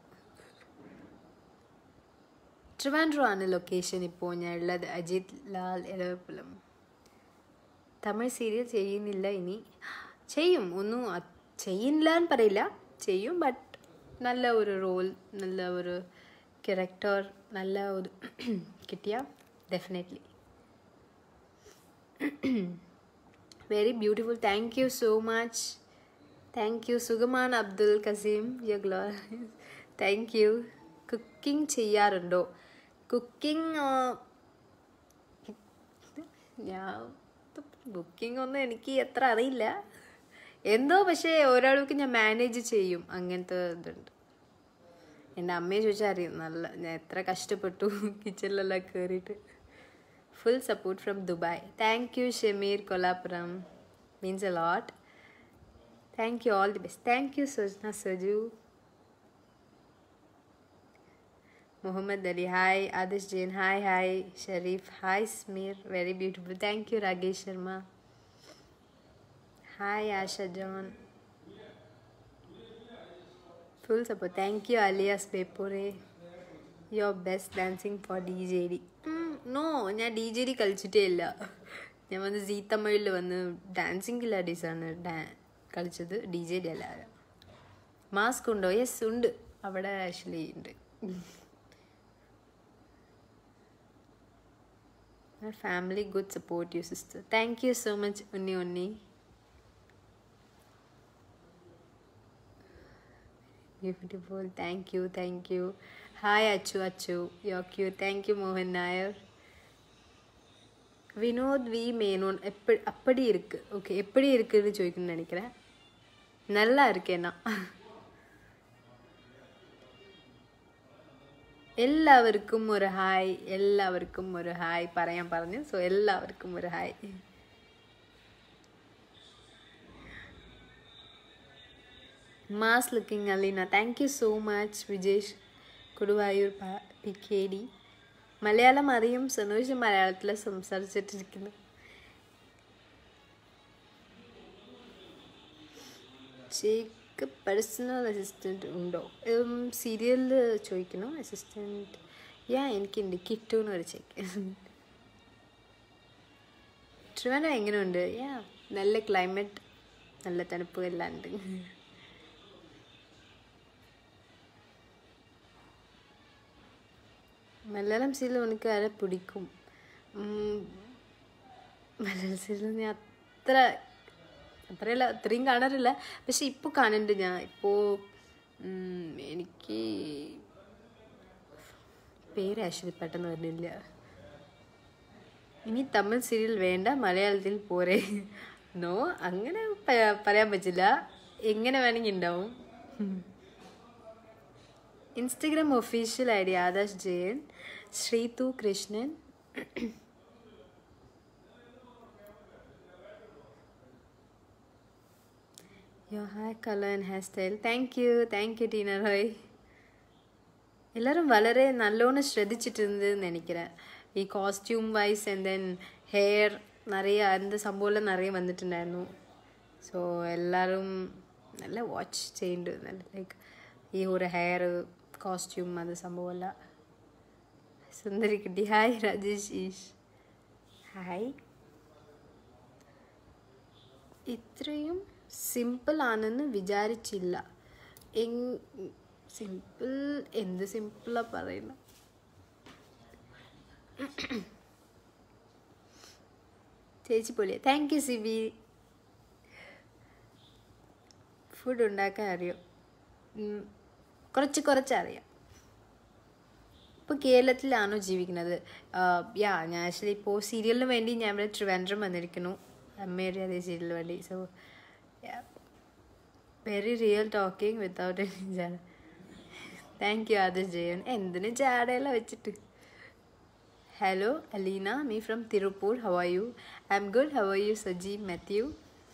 A: ട്രിവാൻഡ്രം ആണ് location ഇപ്പോൾ ഞാൻ ഉള്ളത് Ajith Lal Elavupalam Tamil serial ചെയ്യുന്നില്ല ഇനി ചെയ്യും ഒന്നും അ- ചെയ്യുന്നില്ല എന്ന് പറയില്ല ചെയ്യും ബട്ട് നല്ല ഒരു റോൾ നല്ല ഒരു ക്യാരക്ടർ നല്ല ഒരു കിട്ടിയ definitely very beautiful thank you so much thank you സുഗമാൻ Abdul Kasim you glow thank you cooking ചെയ്യാറുണ്ടോ കുക്കിംഗ് ഞാൻ ബുക്കിംഗ് ഒന്നും എനിക്ക് എത്ര അറിയില്ല എന്തോ പക്ഷേ ഒരാൾക്ക് ഞാൻ മാനേജ് ചെയ്യും അങ്ങനത്തെ ഇതുണ്ട് എൻ്റെ അമ്മയെ ചോദിച്ചാൽ അറിയും നല്ല ഞാൻ എത്ര കഷ്ടപ്പെട്ടു കിച്ചണിലെല്ലാം കയറിയിട്ട് full support from Dubai thank you Shameer Kolapuram means a lot thank you all the best thank you Sajna Saju Muhammad Ali hi Adish Jain hi hi Sharif hi Smeer very beautiful thank you Rakesh Sharma hi Asha John full support thank you Aliyas പേപ്പുറെ your best dancing for D J D no ഞാൻ D J D കളിച്ചിട്ടേ ഇല്ല ഞാൻ വന്ന് see തമിഴിൽ വന്ന് dancing ലാഡീസാണ് ഡാ കളിച്ചത് ഡി ജെ ഡി അല്ല മാസ്ക് ഉണ്ടോ യെസ് ഉണ്ട് അവിടെ ആക്ച്വലി ഉണ്ട് family good support you sister thank you so much Unni Unni beautiful thank you thank you hi Achu Achu yo ക്യൂ thank you Mohan Nair Vinod V Menon எப்படி அப்படி இருக்கு ஓகே எப்படி இருக்குன்னு ചോദിക്കുന്നു நினைக்கிறேன் நல்லா இருக்கேண்ணா എല്ലാവർക്കും ഒരു ഹായ് എല്ലാവർക്കും ഒരു ഹായ് പറയാൻ പറഞ്ഞു സോ എല്ലാവർക്കും ഒരു hi mass looking Aleena thank you so much Vijesh Koduvayur P K D Malayalam അറിയും സനോജ് മലയാളത്തിൽ സംസാരിച്ചിട്ടിരിക്കുന്നു ചേക്ക് പേഴ്സണൽ അസിസ്റ്റൻറ്റ് ഉണ്ടോ സീരിയലിൽ ചോദിക്കണോ അസിസ്റ്റൻറ്റ് യാ എനിക്കുണ്ട് കിട്ടു എന്ന് ഒരു ചേക്ക് ട്രിവാൻഡ്രം എങ്ങനെയുണ്ട് യാ നല്ല ക്ലൈമറ്റ് നല്ല തണുപ്പ് എല്ലാം ഉണ്ട് മലയാളം സീരിയൽ എനിക്ക് വളരെ പിടിക്കും ഉം, മലയാളം സീരിയൽ ഞാൻ അത്ര അത്രയല്ല അത്രയും കാണാറില്ല പക്ഷെ ഇപ്പോൾ കാണുന്നുണ്ട് ഞാൻ ഇപ്പോൾ എനിക്ക് പേര് ആക്ച്വലി പെട്ടെന്ന് വരുന്നില്ല ഇനി തമിഴ് സീരിയൽ വേണ്ട മലയാളത്തിൽ പോരെ നോ അങ്ങനെ പ- പറയാൻ പറ്റില്ല എങ്ങനെ വേണമെങ്കിൽ ഉണ്ടാവും Instagram official I D Adarsh Jayan Sreethu Krishnan yo hi colour and hair style thank you thank you Tina Roy എല്ലാവരും വളരെ നല്ലോണം ശ്രദ്ധിച്ചിട്ടുണ്ടെന്ന് നിனைக்கிறேன் ഈ costume wise and then hair നിറയെ அந்த സംഭവമെല്ലാം നിറയെ വന്നിട്ടുണ്ടായിരുന്നു സോ എല്ലാവരും നല്ല വാച്ച് ചെയ്യുന്നുണ്ട് നല്ല ലൈക്ക് ഈ ഒരു ഹെയർ കോസ്റ്റ്യൂം അത് സംഭവമല്ല സുന്ദരിക്കുട്ടി ഹായ് രാജേഷ് ഈഷ് ഹായ് ഇത്രയും സിമ്പിൾ ആണെന്ന് വിചാരിച്ചില്ല സിമ്പിൾ എന്ത് സിമ്പിളാ പറയുന്ന ചേച്ചി പോലെ താങ്ക് യു സിബി ഫുഡ് ഉണ്ടാക്കാൻ അറിയോ ഉം, കുറച്ച് കുറച്ച് അറിയാം ഇപ്പോൾ കേരളത്തിലാണോ ജീവിക്കുന്നത് യാ ഞാൻ ആക്ച്വലി ഇപ്പോൾ സീരിയലിന് വേണ്ടി ഞാൻ ഇവിടെ ട്രിവാൻഡ്രം വന്നിരിക്കുന്നു അമ്മയുടെ അതേ സീരിയലിന് വേണ്ടി so very real talking without any ജാഡ താങ്ക് യു ആദർശ് ജയൻ എന്തിനു ജാടയെല്ലാം വെച്ചിട്ട് hello Aleena me from Tiruppur how are you I M good how are you Sajeev Mathew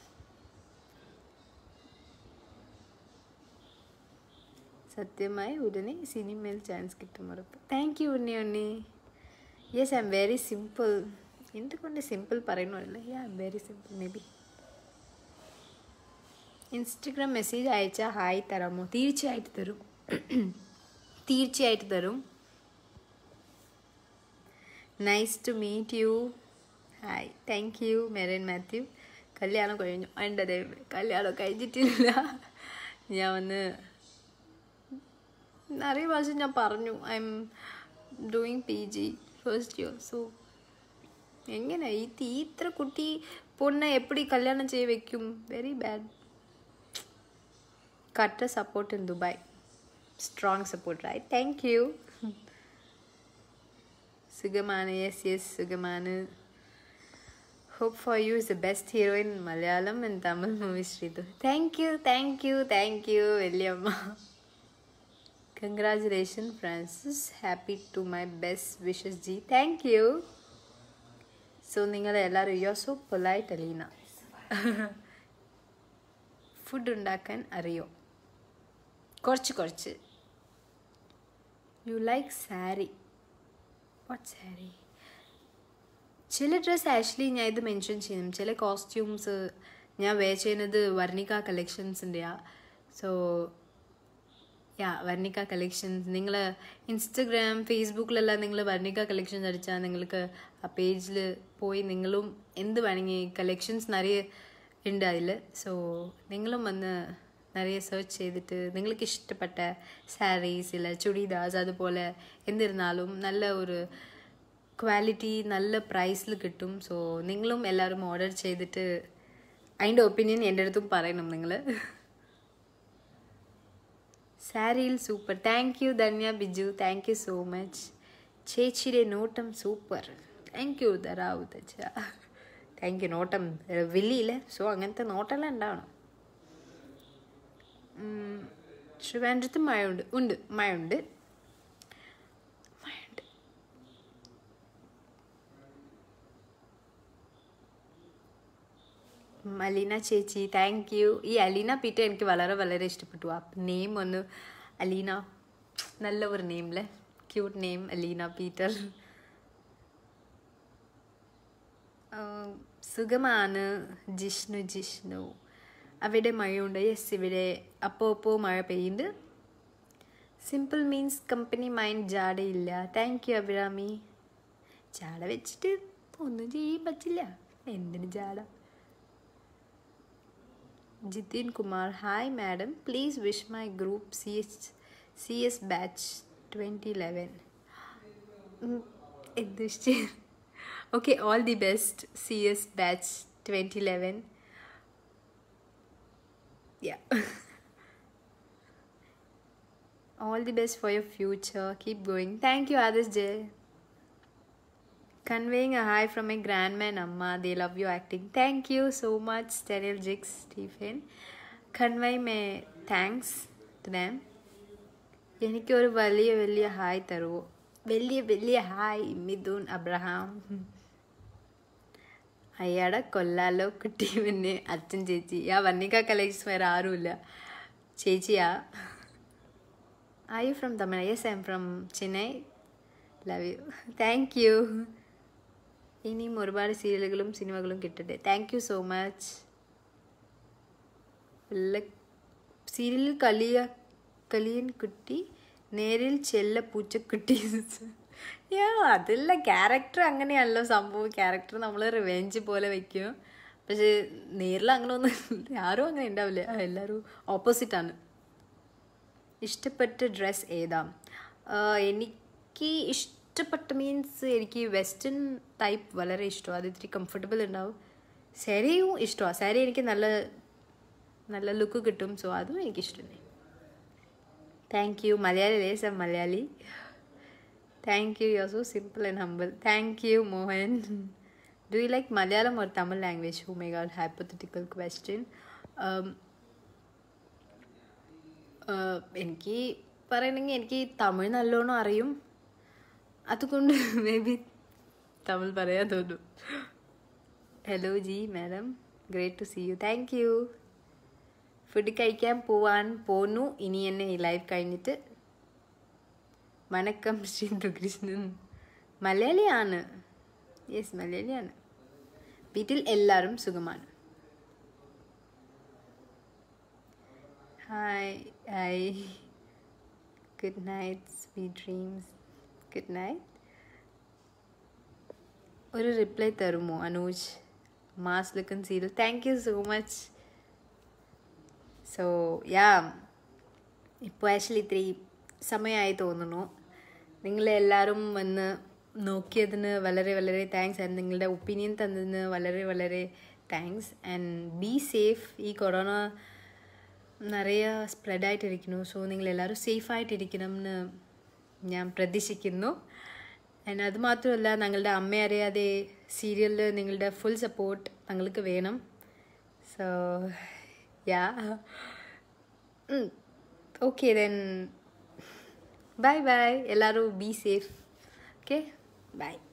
A: സത്യമായി ഉടനെ സിനിമയിൽ ചാൻസ് കിട്ടും ഉറപ്പ് thank you Unni Unni yes I M very simple എന്തുകൊണ്ട് സിമ്പിൾ പറയണമല്ല yeah I M very simple maybe Instagram message അയച്ചാൽ ഹായ് തരാമോ തീർച്ചയായിട്ടും തരും തീർച്ചയായിട്ടും തരും nice to meet you hi thank you Merin Mathew കല്യാണം കഴിഞ്ഞു എൻ്റെ ദൈവം കല്യാണം കഴിഞ്ഞിട്ടില്ല ഞാൻ വന്ന് நிறைய പ്രാവശ്യം ഞാൻ പറഞ്ഞു I'm doing P G first year so എങ്ങനെ ഈ തീ ഇത്ര കുട്ടി പൊണ്ണെ എപ്പടി കല്യാണം ചെയ്ത് വെക്കും വെരി ബാഡ് കട്ട support in Dubai strong support right thank you സുഖമാണ് യെസ് യെസ് സുഖമാണ് hope for you is the best heroine Malayalam and Tamil movie Sreethu thank you thank you thank you വലിയമ്മ congratulation Francis happy to my best wishes ji thank you so നിങ്ങൾ എല്ലാവരും you are so polite Aleena food ഉണ്ടാക്കാൻ അറിയോ കുറച്ച് കുറച്ച് you like sari what sari ചില dress actually ഞാൻ ഇത് മെൻഷൻ ചെയ്യണം ചില കോസ്റ്റ്യൂംസ് ഞാൻ വെയർ ചെയ്യുന്നത് വർണിക കളക്ഷൻസിൻ്റെയാ സോ യാ വർണിക കളക്ഷൻസ് നിങ്ങൾ ഇൻസ്റ്റഗ്രാം ഫേസ്ബുക്കിലെല്ലാം നിങ്ങൾ വർണിക കളക്ഷൻസ് അടിച്ചാൽ നിങ്ങൾക്ക് ആ പേജിൽ പോയി നിങ്ങളും എന്ത് വേണമെങ്കിൽ കളക്ഷൻസ് നിറയെ ഉണ്ട് അതിൽ സോ നിങ്ങളും വന്ന് നിറയെ സെർച്ച് ചെയ്തിട്ട് നിങ്ങൾക്ക് ഇഷ്ടപ്പെട്ട സാരീസ് ഇല്ല ചുടിദാസ് അതുപോലെ എന്നിരുന്നാലും നല്ല ഒരു ക്വാളിറ്റി നല്ല പ്രൈസിൽ കിട്ടും സോ നിങ്ങളും എല്ലാവരും ഓർഡർ ചെയ്തിട്ട് അതിൻ്റെ ഒപ്പീനിയൻ എൻ്റെ അടുത്തും പറയണം നിങ്ങൾ സാരിയിൽ super thank you Dhanya Biju thank you so much ചേച്ചിയുടെ നോട്ടം സൂപ്പർ താങ്ക് യു തരാവു തച്ച താങ്ക് യു നോട്ടം വില്ലിയില്ലേ സോ അങ്ങനത്തെ നോട്ടെല്ലാം ഉണ്ടാവണം ഉം, ട്രിവാൻഡ്രത്ത് മഴയുണ്ട് ഉണ്ട് മഴയുണ്ട് മഴയുണ്ട് ഉം, അലീന ചേച്ചി താങ്ക് യു ഈ അലീന പീറ്റർ എനിക്ക് വളരെ വളരെ ഇഷ്ടപ്പെട്ടു ആ നെയിം ഒന്ന് അലീന നല്ല ഒരു നെയിം അല്ലേ ക്യൂട്ട് നെയിം അലീന പീറ്റർ ആം, സുഖമാണ് ജിഷ്ണു ജിഷ്ണു അവിടെ മഴയുണ്ട് യെസ് ഇവിടെ അപ്പോൾ അപ്പോൾ മഴ പെയ്യുന്നുണ്ട് സിമ്പിൾ മീൻസ് കമ്പനി മൈൻഡ് ജാടയില്ല താങ്ക് യു അഭിരാമി ജാട വെച്ചിട്ട് ഒന്നും ചെയ്യാൻ പറ്റില്ല എന്തിന് ജാട Jithin Kumar hi madam please wish my group C S C S batch twenty eleven എന്ത് okay all the best C S batch twenty eleven yeah all the best for your future keep going thank you adas jay conveying a hi from my grandma and amma they love your acting thank you so much stereo jigs stephen convey my thanks to them എനിക്കൊരു വലിയ വലിയ hi തരുമോ വലിയ വലിയ hi Midhun Abraham അയാടെ കൊല്ലാലോ കുട്ടി പിന്നെ അച്ഛൻ ചേച്ചി ആ വർണ്ണിക കലേക്സ് വേറെ ആരുമില്ല ചേച്ചിയാ are you from Tamil yes I M from Chennai love you thank you ഇനിയും ഒരുപാട് സീരിയലുകളും സിനിമകളും കിട്ടട്ടെ താങ്ക് യു സോ മച്ച് സീരിയലിൽ കളിയ കളിയൻ കുട്ടി നേരിൽ ചെല്ല പൂച്ചക്കുട്ടി യാ അതില്ല ക്യാരക്ടർ അങ്ങനെയാണല്ലോ സംഭവം ക്യാരക്ടർ നമ്മൾ റിവെഞ്ച് പോലെ വെക്കും പക്ഷെ നേരിൽ അങ്ങനെ ഒന്നും ആരും അങ്ങനെ ഉണ്ടാവില്ല ആ, എല്ലാവരും ഓപ്പോസിറ്റാണ് ഇഷ്ടപ്പെട്ട ഡ്രസ്സ് ഏതാ ആ, എനിക്ക് ഇഷ്ടപ്പെട്ട മീൻസ് എനിക്ക് വെസ്റ്റേൺ ടൈപ്പ് വളരെ ഇഷ്ടമാണ് അത് ഇത്തിരി കംഫർട്ടബിൾ ഉണ്ടാവും സാരിയും ഇഷ്ടമാണ് സാരി എനിക്ക് നല്ല നല്ല ലുക്ക് കിട്ടും സോ അതും എനിക്കിഷ്ടമേ താങ്ക് യു മലയാളി ലേസം Malayali thank you you are so simple and humble thank you Mohan do you like Malayalam or Tamil language oh my god hypothetical question എനിക്ക് പറയണമെങ്കിൽ എനിക്ക് തമിഴ് നല്ലോണം അറിയും അതുകൊണ്ട് മേ ബി തമിഴ് പറയാൻ തോന്നും hello ji madam great to see you thank you food കഴിക്കാൻ പോവാൻ പോന്നു ഇനി എന്നെ ഈ ലൈവ് കഴിഞ്ഞിട്ട് വണക്കം ശ്രീകൃഷ്ണൻ മലയാളിയാണ് യെസ് മലയാളിയാണ് വീട്ടിൽ എല്ലാവരും സുഖമാണ് hi hi good night sweet dreams good night ഒരു റിപ്ലൈ തരുമോ അനൂജ് മാസ് ലുക്കൻ serial thank you so much so yeah ഇപ്പോൾ ആക്ച്വലി ഇത്തിരി സമയമായി തോന്നുന്നു നിങ്ങളെല്ലാവരും വന്ന് നോക്കിയതിന് വളരെ വളരെ താങ്ക്സ് ആൻഡ് നിങ്ങളുടെ ഒപ്പീനിയൻ തന്നതിന് വളരെ വളരെ താങ്ക്സ് ആൻഡ് ബി സേഫ് ഈ കൊറോണ നിറയെ സ്പ്രെഡായിട്ടിരിക്കുന്നു സോ നിങ്ങളെല്ലാവരും സേഫായിട്ടിരിക്കണം എന്ന് ഞാൻ പ്രതീക്ഷിക്കുന്നു ആൻഡ് അത് മാത്രമല്ല ഞങ്ങളുടെ അമ്മ അറിയാതെ സീരിയലിൽ നിങ്ങളുടെ ഫുൾ സപ്പോർട്ട് ഞങ്ങൾക്ക് വേണം so yeah okay then bye bye എല്ലാവരും ബി സേഫ് ഓക്കെ ബൈ